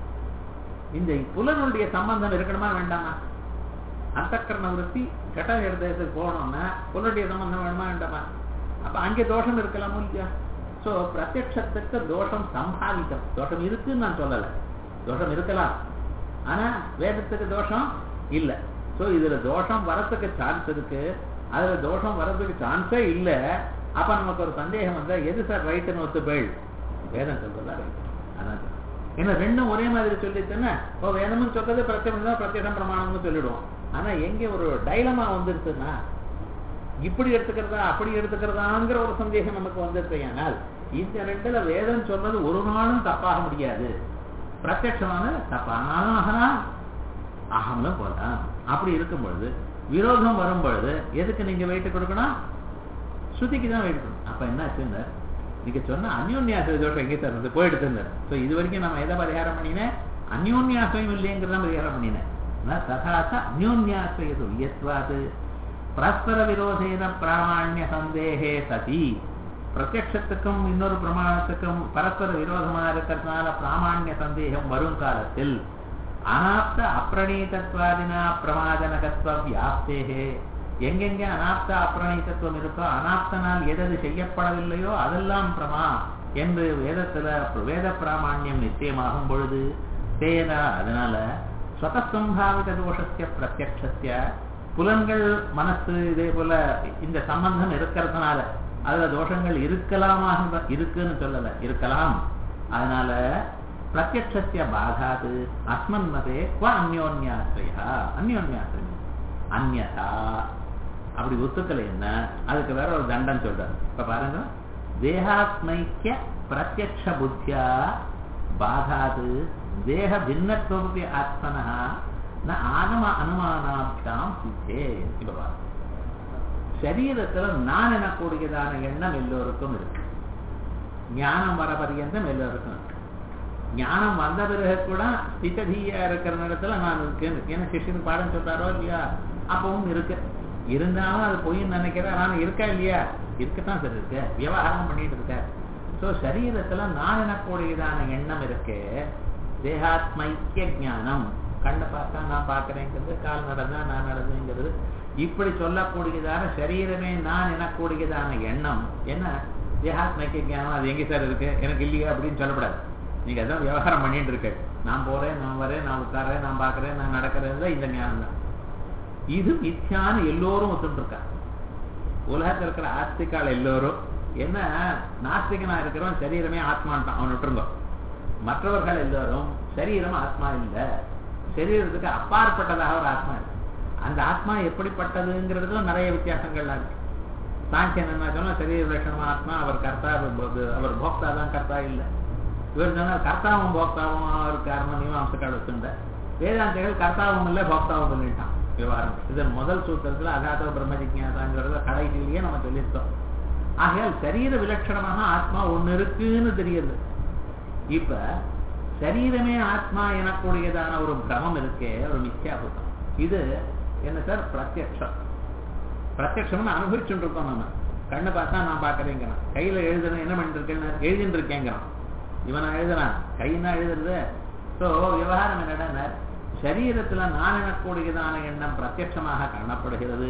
இந்த புலனுடைய சம்பந்தம் இருக்கணுமா வேண்டாமா அந்தக்கரண விருத்தி கட்ட இடத்துக்கு போகணும்னா புலனுடைய சம்பந்தம் வேணுமா வேண்டாமா அப்ப அங்கே தோஷம் இருக்கலாமோ இல்லையா சோ பிரத்யட்சத்துக்கு தோஷம் சம்பாவிதம் தோஷம் இருக்குன்னு நான் சொல்லலை தோஷம் இருக்கலாம் ஆனா வேதத்துக்கு தோஷம் இல்ல சோ இதுல தோஷம் வரத்துக்கு சான்ஸ் இருக்கு அதுல தோஷம் வரதுக்கு சான்ஸே இல்ல அப்ப நமக்கு ஒரு சந்தேகம் வந்தா எது சார் ரைட்டுன்னு ஒத்து போயிடு வேதம் சொல்றதா ரைட் அதான் சொல்றேன். ஏன்னா ரெண்டும் ஒரே மாதிரி சொல்லிட்டுன்னா இப்போ வேதமும் சொல்றது பிரத்யம் தான் பிரத்யேகம் பிரமாணம்னு சொல்லிடுவோம் ஆனா எங்க ஒரு டைலமா வந்துருச்சுன்னா இப்படி எடுத்துக்கிறதா அப்படி எடுத்துக்கிறதாங்கிற ஒரு சந்தேகம் நமக்கு வந்துருச்சு ஆனால் இந்த ரெண்டுல வேதம் சொல்றது ஒரு நாளும் தப்பாக முடியாது பிரத்யட்சமான தப்பானாலும் ஆகலாம் ஆகாமலும் போகலாம் அப்படி இருக்கும் பொழுது விரோதம் வரும் பொழுது எதுக்கு நீங்க வெயிட் கொடுக்கணும் ஸ்ருதிக்கு தான் வெயிட் கொடுக்கணும் அப்ப என்ன ஆச்சுங்க நீங்க சொன்ன அந்யோன்யாச தோஷம் எங்கே தருது போயிடுத்து ஸோ இது வரைக்கும் நம்ம எதை பரிகாரம் பண்ணினேன் அந்யோன்யாசம் இல்லைங்கிறத பரிகாரம் பண்ணினேன் ததாச அந்யோன்யாசயது யத்வாது பரஸ்பர விரோதேன பிராமாண்ய சந்தேகே சதி பிரத்யட்சத்துக்கும் இன்னொரு பிரமாணத்துக்கும் பரஸ்பர விரோதமா இருக்கிறதுனால பிராமாண்ய சந்தேகம் வரும் காலத்தில் அனாப்த அப்பிரணீதத்வாதினா பிரமாதனகத்துவ வியாப்தேகே எங்கெங்க அனாப்த அப்பிரணீதத்துவம் இருக்கோ அனாப்தனால் எதது செய்யப்படவில்லையோ அதெல்லாம் பிரமா என்று வேதத்துல வேத பிராமாண்யம் நிச்சயமாகும் பொழுது தேனா அதனால ஸ்வதசம்பாவித தோஷத்திய பிரத்யக்ஷத்திய புலன்கள் மனசு இதே போல இந்த சம்பந்தம் இருக்கிறதுனால அதுல தோஷங்கள் இருக்கலாமாக இருக்குன்னு சொல்லல இருக்கலாம் அதனால பிரத்யக்ஷத்திய பாகாது அஸ்மன் மதே குவ அந்யோன்யாசிரியா அந்யோன்யாசிரியம் அந்யதா அப்படி ஒத்துக்கலை என்ன அதுக்கு வேற ஒரு தண்டம் சொல்றாரு இப்ப பாருங்க தேகாத்மைக்கிய பிரத்யக்ஷ புத்தியா பாகாது தேக பின்னத்துவபி ஆத்மனா ந ஆகம அனுமானாபியாம் சித்தே இப்ப பாருங்க சரீரத்துல நான் எனக்கூடியதான எண்ணம் எல்லோருக்கும் இருக்கு ஞானம் வர பரியந்தம் எல்லோருக்கும் இருக்கு ஞானம் வந்த பிறகு கூட ஸ்திததியா இருக்கிற இடத்துல நான் இருக்கேன் ஏன்னா சிஷ்யனுக்கு பாடம் சொல்றாரோ இல்லையா அப்பவும் இருக்கு இருந்தாலும் அது பொய் நினைக்கிறேன் நான் இருக்கா இல்லையா இருக்கத்தான் சரி இருக்கு விவகாரம் பண்ணிட்டு இருக்க சோ சரீரத்துல நான் எனக்கூடியதான எண்ணம் இருக்கு தேகாத்மைக்கிய ஞானம் கண்ணை பார்த்தா நான் பார்க்கறேங்கிறது கால் நடந்தா நான் நடந்தேங்கிறது இப்படி சொல்லக்கூடியதான சரீரமே நான் எனக்கூடியதான எண்ணம் என்ன தேகாத்மைக்கிய ஞானம் அது எங்க சார் இருக்கு எனக்கு இல்லையா அப்படின்னு சொல்லக்கூடாது நீங்க அதான் விவகாரம் பண்ணிட்டு இருக்க நான் போறேன் நான் வரேன் நான் உட்காரேன் நான் பார்க்கறேன் நான் நடக்கிறேன் தான் இந்த ஞானம் தான் இது மித்யான்னு எல்லோரும் ஒத்துட்டு இருக்கா உலகத்தில் இருக்கிற ஆஸ்திகால் எல்லோரும் என்ன நாஸ்திகனா இருக்கிறவன் சரீரமே ஆத்மான்ட்டான் அவன் விட்டுருங்க மற்றவர்கள் எல்லோரும் சரீரம் ஆத்மா இல்லை சரீரத்துக்கு அப்பாற்பட்டதாக ஒரு ஆத்மா இருக்கு அந்த ஆத்மா எப்படிப்பட்டதுங்கிறதுல நிறைய வித்தியாசங்கள்லாம் இருக்கு சாங்கியன் என்ன சொன்னா சரீர லட்சணமா ஆத்மா அவர் கர்த்தா அவர் போக்தா தான் கர்த்தா இல்லை இவர் சொன்னால் கர்த்தாவும் போக்தாவும் அவர் காரணம் மீமாம்சக்கால் வச்சுண்ட வேதாந்திகள் கர்த்தாவும் இல்லை போக்தாவும் பண்ணிட்டான் விவகாரம் இதன் முதல் சூத்திரத்துல அகாத பிரம்ம ஜிக்யாசாங்கிறத கடைசியிலேயே நம்ம சொல்லியிருக்கோம் ஆகையால் சரீர விலட்சணமாக ஆத்மா ஒண்ணு இருக்குன்னு தெரியுது இப்ப சரீரமே ஆத்மா எனக்கூடியதான ஒரு பிரமம் இருக்கே ஒரு மித்யாபுத்தம் இது என்ன சார் பிரத்யக்ஷம் பிரத்யக்ஷம்னு அனுபவிச்சுட்டு இருக்கோம் நம்ம கண்ணை பார்த்தா நான் பார்க்கறேங்கிறான் கையில எழுதுறேன் என்ன பண்ணிட்டு இருக்கேன் எழுதிட்டு இருக்கேங்கிறான் இவன் எழுதுறான் கையினா எழுதுறது சோ விவகாரம் என்னடா சரீரத்துல நான் எனக்கூடியதான எண்ணம் பிரத்யட்சமாக காணப்படுகிறது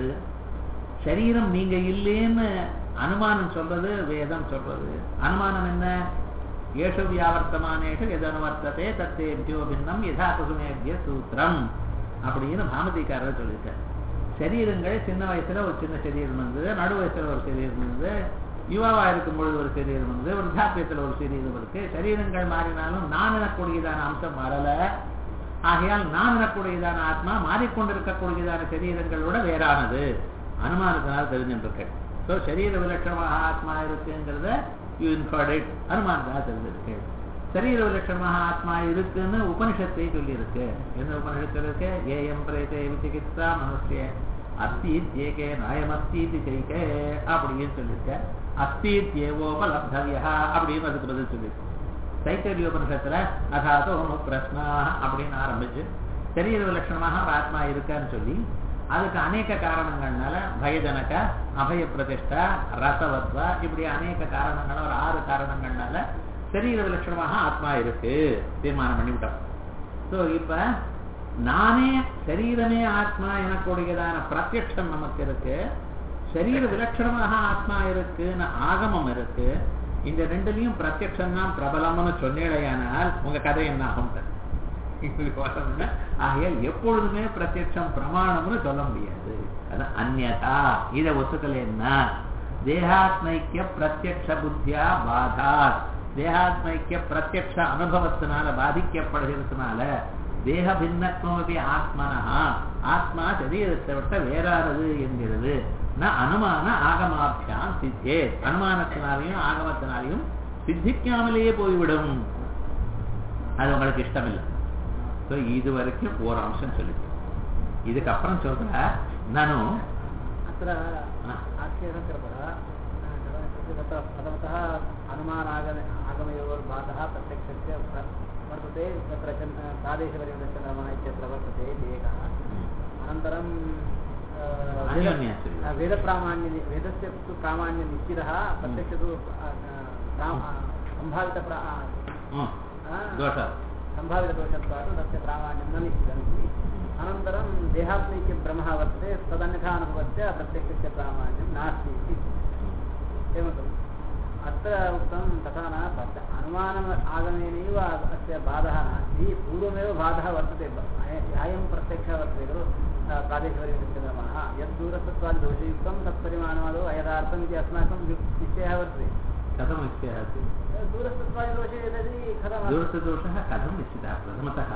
சரீரம் நீங்க இல்லேன்னு அனுமானம் சொல்றது வேதம் சொல்றது அனுமானம் என்ன ஏஷு வியாவர்த்தமானேஷு எதனுவர்த்ததே தத்தேபியோ பின்னம் யதா குசுமேபிய சூத்திரம் அப்படின்னு பாமதிக்காரர் சொல்லியிருக்கார் சரீரங்கள் சின்ன வயசுல ஒரு சின்ன சரீரம் இருந்தது நடு வயசுல ஒரு சரீரம் இருந்தது யுவாவா இருக்கும் பொழுது ஒரு சரீரம் இருந்தது விருத்தாப்பியத்துல ஒரு சரீரம் இருக்கு சரீரங்கள் மாறினாலும் நான் எனக்கூடியதான அம்சம் மாறல ஆகையால் நான் எனக்கூடியதான ஆத்மா மாறிக்கொண்டிருக்கக்கூடியதான சரீரங்களோட வேறானது அனுமானத்தினால் தெரிஞ்சுட்டு ஸோ சரீர விலட்சணமாக ஆத்மா இருக்குங்கிறத யூ இன்ஃபர்ட் இட் அனுமானத்தினால் தெரிஞ்சிருக்கு சரீர விலட்சணமாக ஆத்மா இருக்குன்னு உபனிஷத்தை சொல்லியிருக்கு என்ன உபனிஷத்தில் இருக்கு ஏஎம் பிரேதே விசிகித்சா மனுஷிய அஸ்தீத் ஏகே நாயமஸ்தீதி செய்கே அப்படின்னு சொல்லியிருக்க அஸ்தீத் ஏவோபலப்தவியா அப்படின்னு அதுக்கு பதில் சொல்லியிருக்கு தைத்தரிய உபனிஷத்துல அதாவது ஒன்று பிரஸ்னா அப்படின்னு ஆரம்பிச்சு சரீர விலட்சணமாக ஒரு ஆத்மா இருக்கான்னு சொல்லி அதுக்கு அநேக காரணங்கள்னால பயஜனக அபய பிரதிஷ்டா ரசவத்வா இப்படி அநேக காரணங்கள் ஒரு ஆறு காரணங்கள்னால சரீர விலட்சணமாக ஆத்மா இருக்கு தீர்மானம் பண்ணிவிட்டோம் ஸோ இப்ப நானே சரீரமே ஆத்மா எனக்கூடியதான பிரத்யட்சம் நமக்கு இருக்கு சரீர விலட்சணமாக ஆத்மா இருக்குன்னு ஆகமம் இருக்கு இந்த ரெண்டுலயும் பிரத்யட்சம் தான் பிரபலம்னு சொன்னேடையானால் உங்க கதை என்ன ஆகும் ஆகையால் எப்பொழுதுமே பிரத்யட்சம் பிரமாணம்னு சொல்ல முடியாது அது அந்நதா இதை ஒத்துக்கலைன்னா தேகாத்மைக்கிய பிரத்யக்ஷ புத்தியா பாதாத் தேகாத்மைக்கிய பிரத்யக்ஷ அனுபவத்தினால பாதிக்கப்படுகிறதுனால தேக பின்னத்வமபி ஆத்மனஹா ஆத்மா சரீரத்தை விட்ட வேறானது என்கிறது நான் அனுமான ஆகமாபியாம் சித்தே அனுமானத்தினாலையும் ஆகமத்தினாலையும் சித்திக்காமலேயே போய்விடும் அது உங்களுக்கு இஷ்டம் இல்லை ஸோ இது வரைக்கும் ஒரு அம்சம் சொல்லி இதுக்கப்புறம் சொல்ற நானும் अत्र आक्षेपं कृतः तत्र प्रथमतः अनुमानागम आगमयोर्बाधः प्रत्यक्षस्य प्र- वर्तते तत्र चन् प्रादेशपरिवर्तनः इत्यत्र वर्तते इति एकः अनन्तरं अ, वेद- अन्योन्याश्रयः। अ, वेदप्रामाण्य वेदस्य तु प्रामाण्यं निश्चितः प्रत्यक्ष तु अ, अ, प्रा- अ, सम्भावितप्रा ಹ್ಮ್. अ, ದೋಷ सम्भावितदोषत्वात् तस्य प्रामाण्यं न निश्चितमिति अनन्तरं देहात्मैक्यं भ्रमः वर्तते तदन्यथा अनुभवस्य प्रत्यक्षस्य प्रामाण्यं नास्ति इति एवं खलु अत्र उक्तं तथा न तत् अनुमानम् आगमेनैव अस्य बाधः नास्ति पूर्वमेव बाधः वर्तते ब- अय- अयं प्रत्यक्षः वर्तते खलु अ, प्रादेशिकपरिवर्तनक्रमः यद्दूरस्थत्वादि दोषयुक्तं तत्परिमाणादौ अयथार्थम् इति अस्माकं युक्- निश्चयः वर्तते कथं निश्चयः अस्ति दूरस्थत्वादि दोषे यदि कथम् दूरस्थदोषः कथं निश्चितः प्रथमतः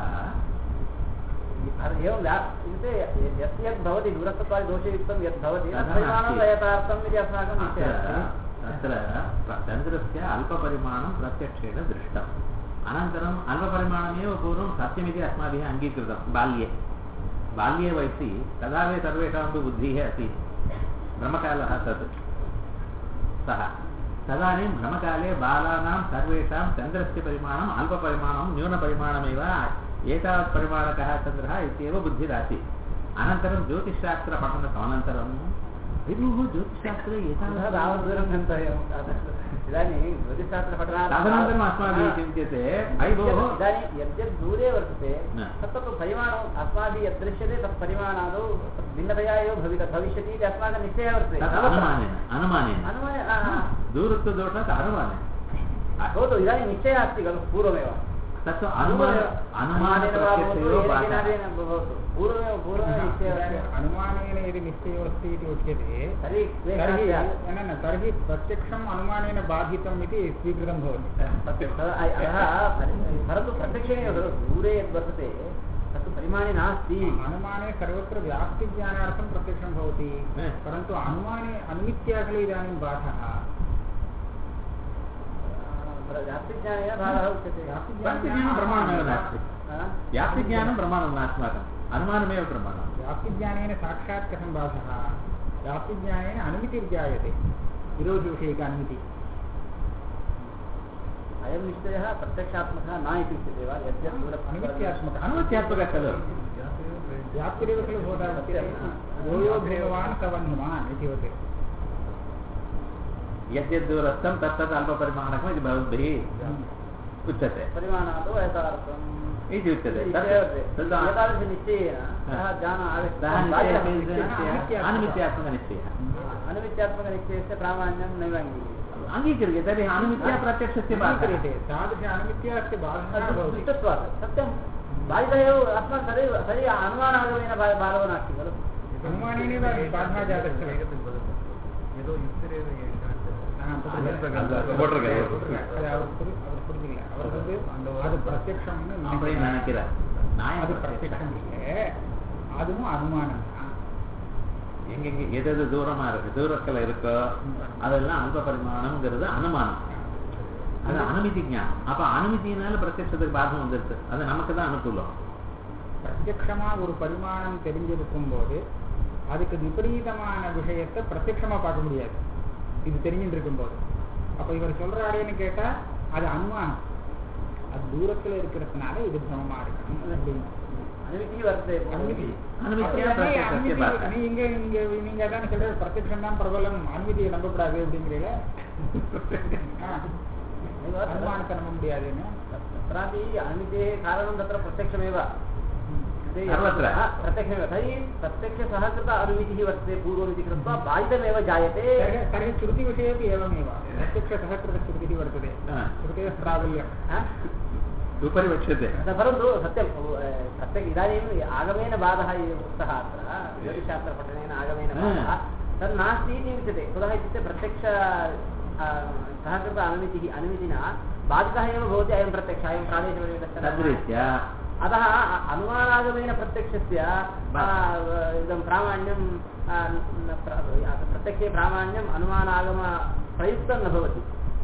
एवं व्या इत्युक्ते यत् यत् भवति दूरस्थत्वादि दोषयुक्तं यत् भवति तथा परिमाणं नास्ति। यथार्थम् इति अस्माकं अत्र निश्चयः तत्र प्र- चन्द्रस्य अल्पपरिमाणं प्रत्यक्षेण दृष्टम् अनन्तरम् अल्पपरिमाणमेव पूर्वं सत्यमिति अस्माभिः अङ्गीकृतं बाल्ये बाल्ये वयसि तदा वे सर्वेषामपि बुद्धिः आसीत् ब्रह्मकालः तत् सः तदानीं भ्रमकाले बालानां सर्वेषां चन्द्रस्य परिमाणम् अल्पपरिमाणं न्यूनपरिमाणमेव एतावत् परिमाणकः चन्द्रः इत्येव बुद्धिरासीत् अनन्तरं ज्योतिषशास्त्रपठनम् विभुः ज्योतिषशास्त्रे ततः एतावत् तावत् दूरं गन्तव्यम् इदानीं ज्योतिषशास्त्रपठनात् तदनन्तरम् अस्माभिः चिन्त्यते अयि भोः इदानीं यद्यद् दूरे वर्तते न। तत्तु परिमाणम् अस्माभिः यद् दृश्यते तत् परिमाणादौ तत् भिन्नतया एव भवित भविष्यति इति अस्माकं निश्चयः वर्तते तत् अनुमानेन अनुमानेन अनुमाने आ, आ, दूरत्वदोषात् अनुमानेन भवतु इदानीं निश्चयः अस्ति खलु पूर्वमेव तत्तु अनुमान अनुमानेन वा भवतु अनुमानप्रत्यक्षयो येन बाधः केनादेन भवतु पूर्वमेव पूर्वमेव निश्चयः अस्ति अनुमानेन यदि निश्चयोऽस्ति इति उच्यते तर्हि क्लेशः तर्हि स्यात्। न न तर्हि प्रत्यक्षम् अनुमानेन बाधितम् इति स्वीकृतं भवति सत्यं तद् अ- अतः परि- परन्तु प्रत्यक्षेणैव खलु दूरे यद् वर्तते तत्तु परिमाणे नास्ति अनुमाने सर्वत्र व्याप्तिज्ञानार्थं प्रत्यक्षं भवति ह. परन्तु अनुमाने अनुमित्या खलु इदानीं बाधः व्याप्तिज्ञानेन भागः उच्यते व्याप्तिज्ञानं प्रमाणमेव नास्ति हा? व्याप्तिज्ञानं प्रमाणं न अस्माकम् अनुमानमेव प्रमाणं व्याप्तिज्ञानेन साक्षात् कथं बाधः व्याप्तिज्ञानेन अनुमितिर्जायते विरोधिविषयिक अनुमितिः अयं निश्चयः प्रत्यक्षात्मकः न इति उच्यते वा यद्यत् दूरत् अनुमित्यात्मकः अनुमत्यात्मकः खलु व्याप्तिरेव खलु भवता यो यो भगवान् स वह्निमान् इति वदति यद्यद्दूरस्थं तत्तत् अल्पपरिमाणकम् इति भवद्भिः उच्यते परिमाणादौ यथार्थम् इति उच्यते निश्चयः तत् वर्तते। तद् एतादृशनिश्चयेन सः ज्ञान सः आगच्छति निश्चयः अनुमित्यात्मकनिश्चयः अनुमित्यात्मकनिश्चयस्य प्रामाण्यं नैव अङ्गीक्रियते अङ्गीक्रियते तर्हि अनुमित्या प्रत्यक्षस्य बाधः क्रियते तादृश अनुमित्या अस्ति बाधः न भवति दुष्टत्वात् सत्यं बाधितः एव अस्माकं तदेव तर्हि अनुमानागमेन बा- बाधो नास्ति खलु अनुमानेनैव बाधः जातस्य போட்டிருக்காரு. அது அவர் புரி- அவர் புரிஞ்சுக்கல அவர் வந்து அது பிரத்யக்ஷம்னு அப்படின்னு நினைக்கிறார் நான் அது பிரத்யக்ஷம் இல்லை அதுவும் அனுமானம் தான் எங்கெங்க எது எது தூரமா இருக்கு தூரத்துல இருக்கோ அதெல்லாம் அல்ப பரிமாணம்ங்கிறது அனுமானம் அது அனுமதி ஞானம் அப்ப அனுமதியினால பிரத்யட்சத்துக்கு பாதம் வந்துருது அது நமக்கு தான் அனுகூலம் பிரத்யக்ஷமா ஒரு பரிமாணம் தெரிஞ்சிருக்கும் போது அதுக்கு விபரீதமான விஷயத்தை பிரத்யக்ஷமா பார்க்க முடியாது இது தெரிஞ்சுட்டு இருக்கும்போது அப்ப இவர் சொல்றாரேன்னு கேட்டா அது அனுமானம் அது தூரத்துல இருக்கிறதுனால இது பிரமமா இருக்கணும் அப்படின்னு அனுமதி வருது அனுமதி அனுமதியா அப்ப நீ பிரத்யக்ஷத்தை அனுமதி- பார்க்க. நீ இங்க இங்க நீங்க அதான் சொல்ற பிரத்யக்ஷம் தான் பிரபலம் அனுமதியை நம்பக்கூடாது அப்படிங்கிறீங்க அனுமானத்தை நம்ப முடியாதுன்னு तत्रापि अनुमितेः कारणं तत्र प्रत्यक्षमेव ते- सर्वत्र? हा, प्रत्यक्षमेव तर्हि प्रत्यक्षसहकृत अनुमितिः वर्तते पूर्वमिति कृत्वा बाधितमेव जायते तर्हि तर्हि श्रुतिविषयेपि एवमेव प्रत्यक्षसहकृतश्रुतिः वर्तते हा. श्रुतेः प्राबल्यं हा? उपरि वक्ष्यते न, परन्तु सत्यं अ, प्रत्यक्ष इदानीम् आगमेन बाधः इति उक्तः अत्र ज्योतिशास्त्रपठनेन आगमेन बाधः तद् नास्ति इति उच्यते कुतः इत्युक्ते प्रत्यक्ष अ, सहकृत अनुमितिः अनुमितिना बाधितः एव भवति अयं प्रत्यक्षः अयं प्रादेशिकपरिमितस्य तद्रीत्या अतः अ- अनुमानागमेन प्रत्यक्षस्य अ, इदं प्रामाण्यं अ, न प्र- प्रत्यक्षे प्रामाण्यम् अनुमानागम प्रयुक्तं न भवति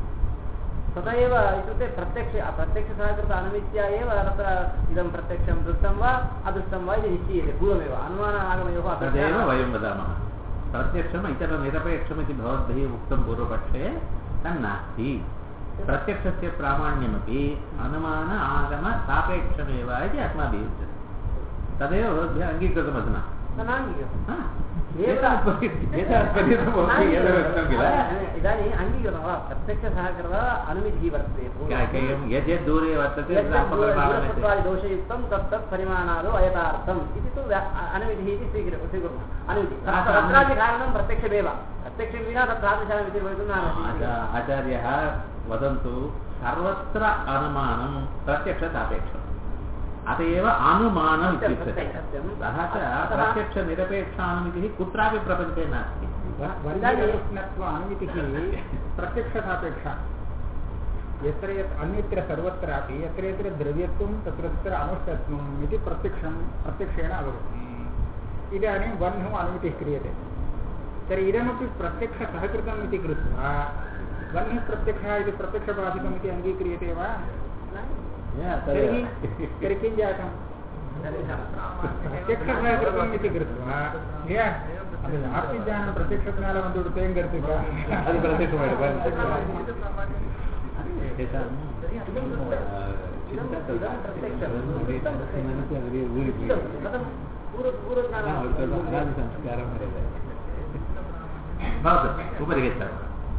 तथा एव इत्युक्ते प्रत्यक्ष प्रत्यक्षसहकृत अनुमित्या एव तत्र इदं प्रत्यक्षं दृष्टं वा अदृष्टं वा इति निश्चीयते पूर्वमेव अनुमानागमयोः तदेव अपेक्षा- वयं वदामः प्रत्यक्षम् इतरनिरपेक्षमिति भवद्भिः उक्तं पूर्वपक्षे तन्नास्ति प्रत्यक्षस्य प्रामाण्यमपि अनुमान आगम सापेक्षमेव इति अस्माभिः उच्यते तदेव भवद्भिः अङ्गीकृतमधुना न नाङ्गीकृतं हा. एव- एतावत् पर्यन्तं- एतावत् पर्यन्तं भवद्भिः एतदुक्तं किल इदानीम् अङ्गीकृतं वा प्रत्यक्षसहकृत अनुमितिः वर्तते पूर्वं। केयं यद्यद् दूरे वर्तते तदापकल्पावनते दूरसत्त्वादिदोषयुक्तं तत् तत् परिमाणादौ अयथार्थम् इति तु व्या- अनुमितिः इति स्वीकुर् स्वीकुर्मः अनुमितिः तत्र तत्र- तत्रापि कारणं प्रत्यक्षमेव प्रत्यक्षं विना तत् तादृशमिति भवितुं नार्हति आचा- आचार्यः वदन्तु सर्वत्र अनुमानं प्रत्यक्षसापेक्षम् अत एव अनुमानम् सत्यं, इत्युच्यते सत्यं, सत्यं। अतः च अतः- प्रत्यक्षनिरपेक्षानुमितिः कुत्रापि प्रपञ्चे नास्ति वर्गीकृष्णत्व अनुमितिः प्रत्यक्षसापेक्षा यत्र यत् अन्यत्र सर्वत्रापि यत्र यत्र द्रव्यत्वं तत्र तत्र अनुष्ठत्वम् इति प्रत्यक्षं प्रत्यक्षेण अवगतम् इदानीं वह्नम् अनुमितिः क्रियते तर्हि इदमपि प्रत्यक्षसहकृतम् इति कृत्वा वह्निः प्रत्यक्षः इति प्रत्यक्षबाधितम् इति अङ्गीक्रियते वा Yeah, तर्हि तदेव। तर्हि किं जातम् பிரத்யக்ஷம் இति कृत्वा இல்லையா அந்த ஆப்தி ஞானம் பிரத்யக்ஷத்தினால வந்து விடுத்தேங்கிறதுக்கு அது பிரத்யக்ஷமாயிடுவா? एषां इदं चिन्ता इदं प्रत्यक्षं मनसि अग्रे ऊरिति इदं कथं पूर्व- पूर्वज्ञानं अनादिसंस्कारं भवेत् भवतु उपरि गच्छामः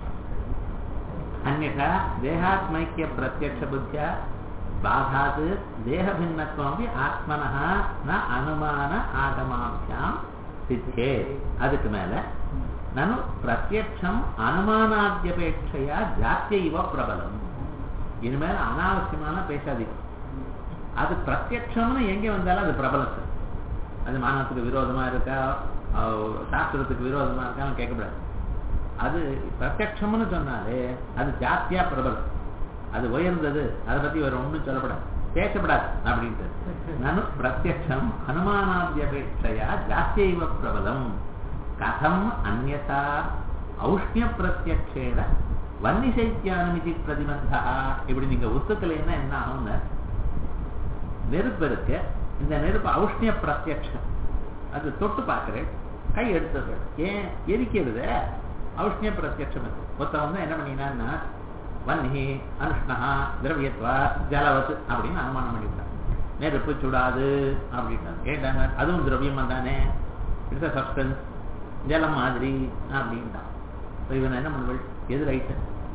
अन्यथा देहात्मैक्यप्रत्यक्षबुद्ध्या बाधात् देहभिन्नत्वमपि आत्मनः न अनुमान आगमाभ्यां सिद्धेत् அதுக்கு மேல நனு பிரத்யட்சம் அனுமானாத்தியபேட்சையா ஜாத்திய இவ பிரபலம் இனிமேல் அனாவசியமான பேசாதீங்க அது பிரத்யட்சம்னு எங்கே வந்தாலும் அது பிரபலம் சார் அது மானத்துக்கு விரோதமா இருக்கா அஹ் சாஸ்திரத்துக்கு விரோதமா இருக்கான்னு கேட்கக்கூடாது அது பிரத்யட்சம்னு சொன்னாலே அது ஜாத்தியா பிரபலம் அது உயர்ந்தது அதை பத்தி வேற ஒண்ணும் சொல்லப்படாது பேசப்படாது அப்படின்ட்டு நனு பிரத்யட்சம் அனுமானாத்தியபேட்சையா ஜாத்தியைவ பிரபலம் கதம் அந்நதா ஔஷ்ணிய பிரத்யக்ஷேன வன்னிசைத்தியானமிதி பிரதிபந்தா இப்படி நீங்க ஒத்துக்கலைன்னா என்ன ஆகும்னு நெருப்பு இருக்கு இந்த நெருப்பு ஔஷ்ணிய பிரத்யக்ஷம் அது தொட்டு பார்க்கிறேன் கை எடுத்தது ஏன் எரிக்கிறது ஔஷ்ணிய பிரத்யக்ஷம் இருக்கு ஒருத்தன் வந்து என்ன பண்ணினான்னா வன்னி அனுஷ்ணா திரவியத்வா ஜலவத் அப்படின்னு அனுமானம் பண்ணிவிட்டான் நெருப்பு சுடாது அப்படின்ட்டாங்க கேட்டாங்க அதுவும் திரவியம் தானே இட்ஸ் அ சப்ஸ்டன்ஸ் ஜலம் மாதிரி அப்படின்ட்டான் இப்ப இவன் என்ன பண்ணுவள் எது ரைட்டு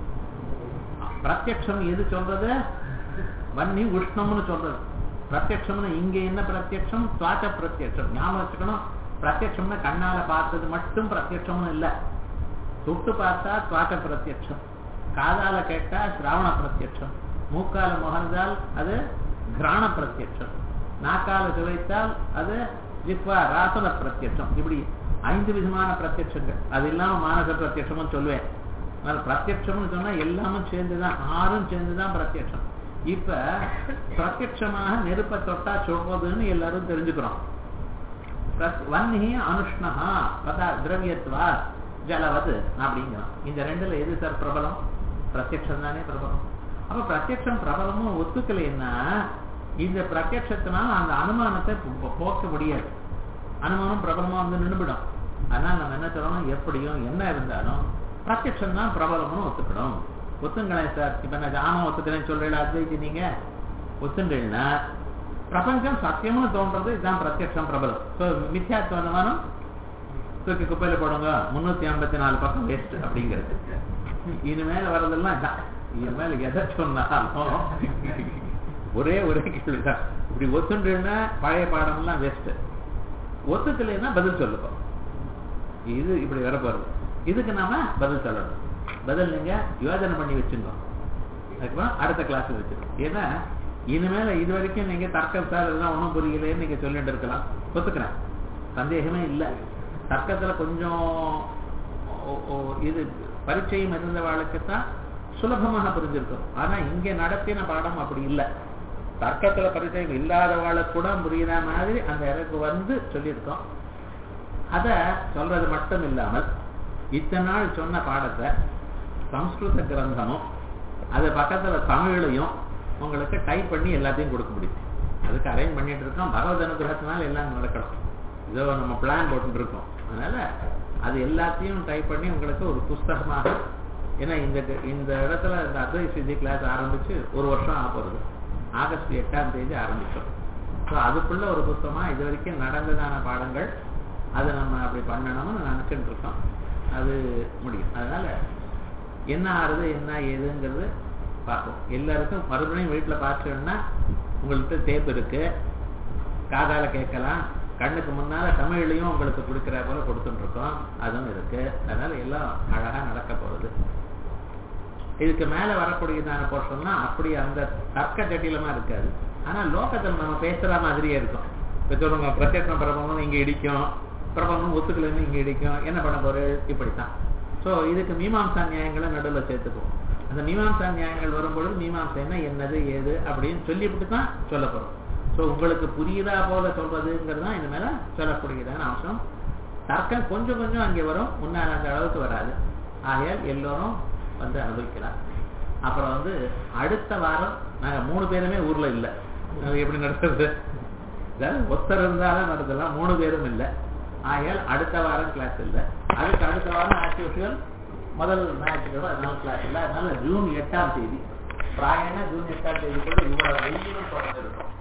பிரத்யக்ஷம் எது சொல்றது வன்னி உஷ்ணம்னு சொல்றது பிரத்யக்ஷம்னு இங்க என்ன பிரத்யக்ஷம் சுவாச்ச பிரத்யக்ஷம் ஞாபகம் வச்சுக்கணும் பிரத்யக்ஷம்னா கண்ணால பார்த்தது மட்டும் பிரத்யக்ஷம்னு இல்ல தொட்டு பார்த்தா சுவாச்ச பிரத்யக்ஷம் காதால கேட்டா சிராவண பிரத்யக்ஷம் மூக்கால முகர்ந்தால் அது கிராண பிரத்யக்ஷம் நாக்கால சுவைத்தால் அது ஜித்வா ராசன பிரத்யக்ஷம் இப்படி ஐந்து விதமான பிரத்யக்ஷங்கள் அது இல்லாம மானச பிரத்யக்ஷமும் சொல்லுவேன் அதனால பிரத்யக்ஷம்னு சொன்னா எல்லாமும் சேர்ந்துதான் ஆறும் சேர்ந்துதான் பிரத்யக்ஷம் இப்ப பிரத்யட்சமாக நெருப்பை தொட்டா சொல்றதுன்னு எல்லாரும் தெரிஞ்சுக்கிறோம் பிரத்- வன்னி அனுஷ்ணா பதா திரவியத்வா ஜலவது அப்படிங்கிறான் இந்த ரெண்டுல எது சார் பிரபலம் பிரத்யக்ஷம் தானே பிரபலம் அப்ப பிரத்யக்ஷம் பிரபலமும் ஒத்துக்கலைன்னா இந்த பிரத்யட்சத்தினால அந்த அனுமானத்தை போ- போக்க முடியாது அனுமானம் பிரபலமா வந்து நின்றுபிடும் அதனால நம்ம என்ன சொல்லணும் எப்படியும் என்ன இருந்தாலும் பிரத்யட்சம் தான் பிரபலம்னு ஒத்துக்கணும் ஒத்துங்களேன் சார் இப்ப நான் ஆமா ஒத்துக்கிறேன்னு சொல்றேன் அத்வைத்தி நீங்க ஒத்துண்டேன்னா பிரபஞ்சம் சத்தியம்னு தோன்றது இதுதான் பிரத்யக்ஷம் பிரபலம் ஸோ மித்யாத்வ அனுமானம் தூக்கி குப்பையில போடுங்க முன்னூத்தி ஐம்பத்தி நாலு பக்கம் வேஸ்ட் அப்படிங்கிறது இனிமேல் வர்றதெல்லாம் இதான் இனிமேல் எதை சொன்னாலும் ஒரே ஒரே கேள்விதான் இப்படி ஒத்துண்டுன்னா பழைய பாடம்லாம் வேஸ்ட் ஒத்துக்கலைன்னா பதில் சொல்லுப்போம் இது இப்படி வரப்போறது இதுக்கு நாம பதில் சொல்லணும் பதில் நீங்க யோஜனை பண்ணி வச்சுங்க அதுக்கப்புறம் அடுத்த கிளாஸ் வச்சிருக்கோம் ஏன்னா இனிமேல இது வரைக்கும் நீங்க தர்க்கம் சார் இதெல்லாம் ஒன்றும் புரியலைன்னு நீங்க சொல்லிட்டு இருக்கலாம் ஒத்துக்கிறேன் சந்தேகமே இல்லை தர்க்கத்துல கொஞ்சம் ஓ- ஓ- இது பரீட்சையும் இருந்தவாளுக்கு தான் சுலபமாக புரிஞ்சிருக்கும் ஆனா இங்க நடத்தின பாடம் அப்படி இல்லை தர்க்கத்துல பரிச்சயம் இல்லாதவாளுக்கு கூட புரியுற மாதிரி அந்த இறக்கு வந்து சொல்லியிருக்கோம் அத சொல்றது மட்டும் இல்லாமல் இத்தனை நாள் சொன்ன பாடத்தை சம்ஸ்கிருத கிரந்தமும் அது பக்கத்துல தமிழையும் உங்களுக்கு டைப் பண்ணி எல்லாத்தையும் கொடுக்க முடியும் அதுக்கு அரேஞ்ச் பண்ணிட்டு இருக்கோம் பகவத் அனுகிரகத்தினால எல்லாம் நடக்கணும் இதோ நம்ம பிளான் போட்டுட்டு இருக்கோம் அதனால அது எல்லாத்தையும் டைப் பண்ணி உங்களுக்கு ஒரு புஸ்தகமாக ஏன்னா இந்த இந்த இடத்துல இந்த அத்வை சித்தி கிளாஸ் ஆரம்பிச்சு ஒரு வருஷம் ஆக போகுது ஆகஸ்ட் எட்டாம் தேதி ஆரம்பிச்சோம் ஸோ அதுக்குள்ள ஒரு புத்தகமா இது வரைக்கும் நடந்ததான பாடங்கள் அதை நம்ம அப்படி பண்ணணும்னு நினைச்சிட்டு இருக்கோம் அது முடியும் அதனால என்ன ஆறுது என்ன ஏதுங்கிறது பார்ப்போம் எல்லாருக்கும் மறுபடியும் வீட்டில் பார்த்தோம்னா உங்கள்கிட்ட டேப் இருக்கு காதால கேட்கலாம் கண்ணுக்கு முன்னால தமிழ்லையும் உங்களுக்கு கொடுக்குற போல கொடுத்துட்டு இருக்கோம் அதுவும் இருக்கு அதனால எல்லாம் அழகா நடக்க போகுது இதுக்கு மேல வரக்கூடியதான போர்ஷன்னா அப்படி அந்த தர்க்க ஜட்டிலமா இருக்காது ஆனா லோகத்தில் நம்ம பேசுற மாதிரியே இருக்கும் இப்ப சொல்லுங்க பிரத்யேகம் பிரபந்தம் இங்க இடிக்கும் பிரபந்தம் ஒத்துக்கலைன்னு இங்க இடிக்கும் என்ன பண்ண போறது இப்படித்தான் சோ இதுக்கு மீமாம்சா நியாயங்களை நடுவில் சேர்த்துப்போம் அந்த மீமாம்சா நியாயங்கள் வரும்பொழுது மீமாம்சைன்னா என்னது ஏது அப்படின்னு சொல்லிவிட்டு தான் சொல்ல போறோம் சோ உங்களுக்கு புரியுதா போல சொல்றதுங்கிறது தான் இது மேல சொல்லக்கூடியதான அம்சம் தர்க்கம் கொஞ்சம் கொஞ்சம் அங்கே வரும் முன்னால் அந்த அளவுக்கு வராது ஆகையால் எல்லோரும் வந்து அனுபவிக்கலாம் அப்புறம் வந்து அடுத்த வாரம் நாங்க மூணு பேருமே ஊர்ல இல்ல அது எப்படி நடத்துறது அதாவது ஒருத்தர் இருந்தாலும் நடத்தலாம் மூணு பேரும் இல்லை ஆகையால் அடுத்த வாரம் கிளாஸ் இல்லை அதுக்கு அடுத்த வாரம் ஆஸ் யூஷுவல் முதல் ஞாயிற்றுக்கிழமை அதனால கிளாஸ் இல்லை அதனால ஜூன் எட்டாம் தேதி பிராயண ஜூன் எட்டாம் தேதி கூட இவ்வளவு வெயிலும் தொடர்ந்து இருக்கும்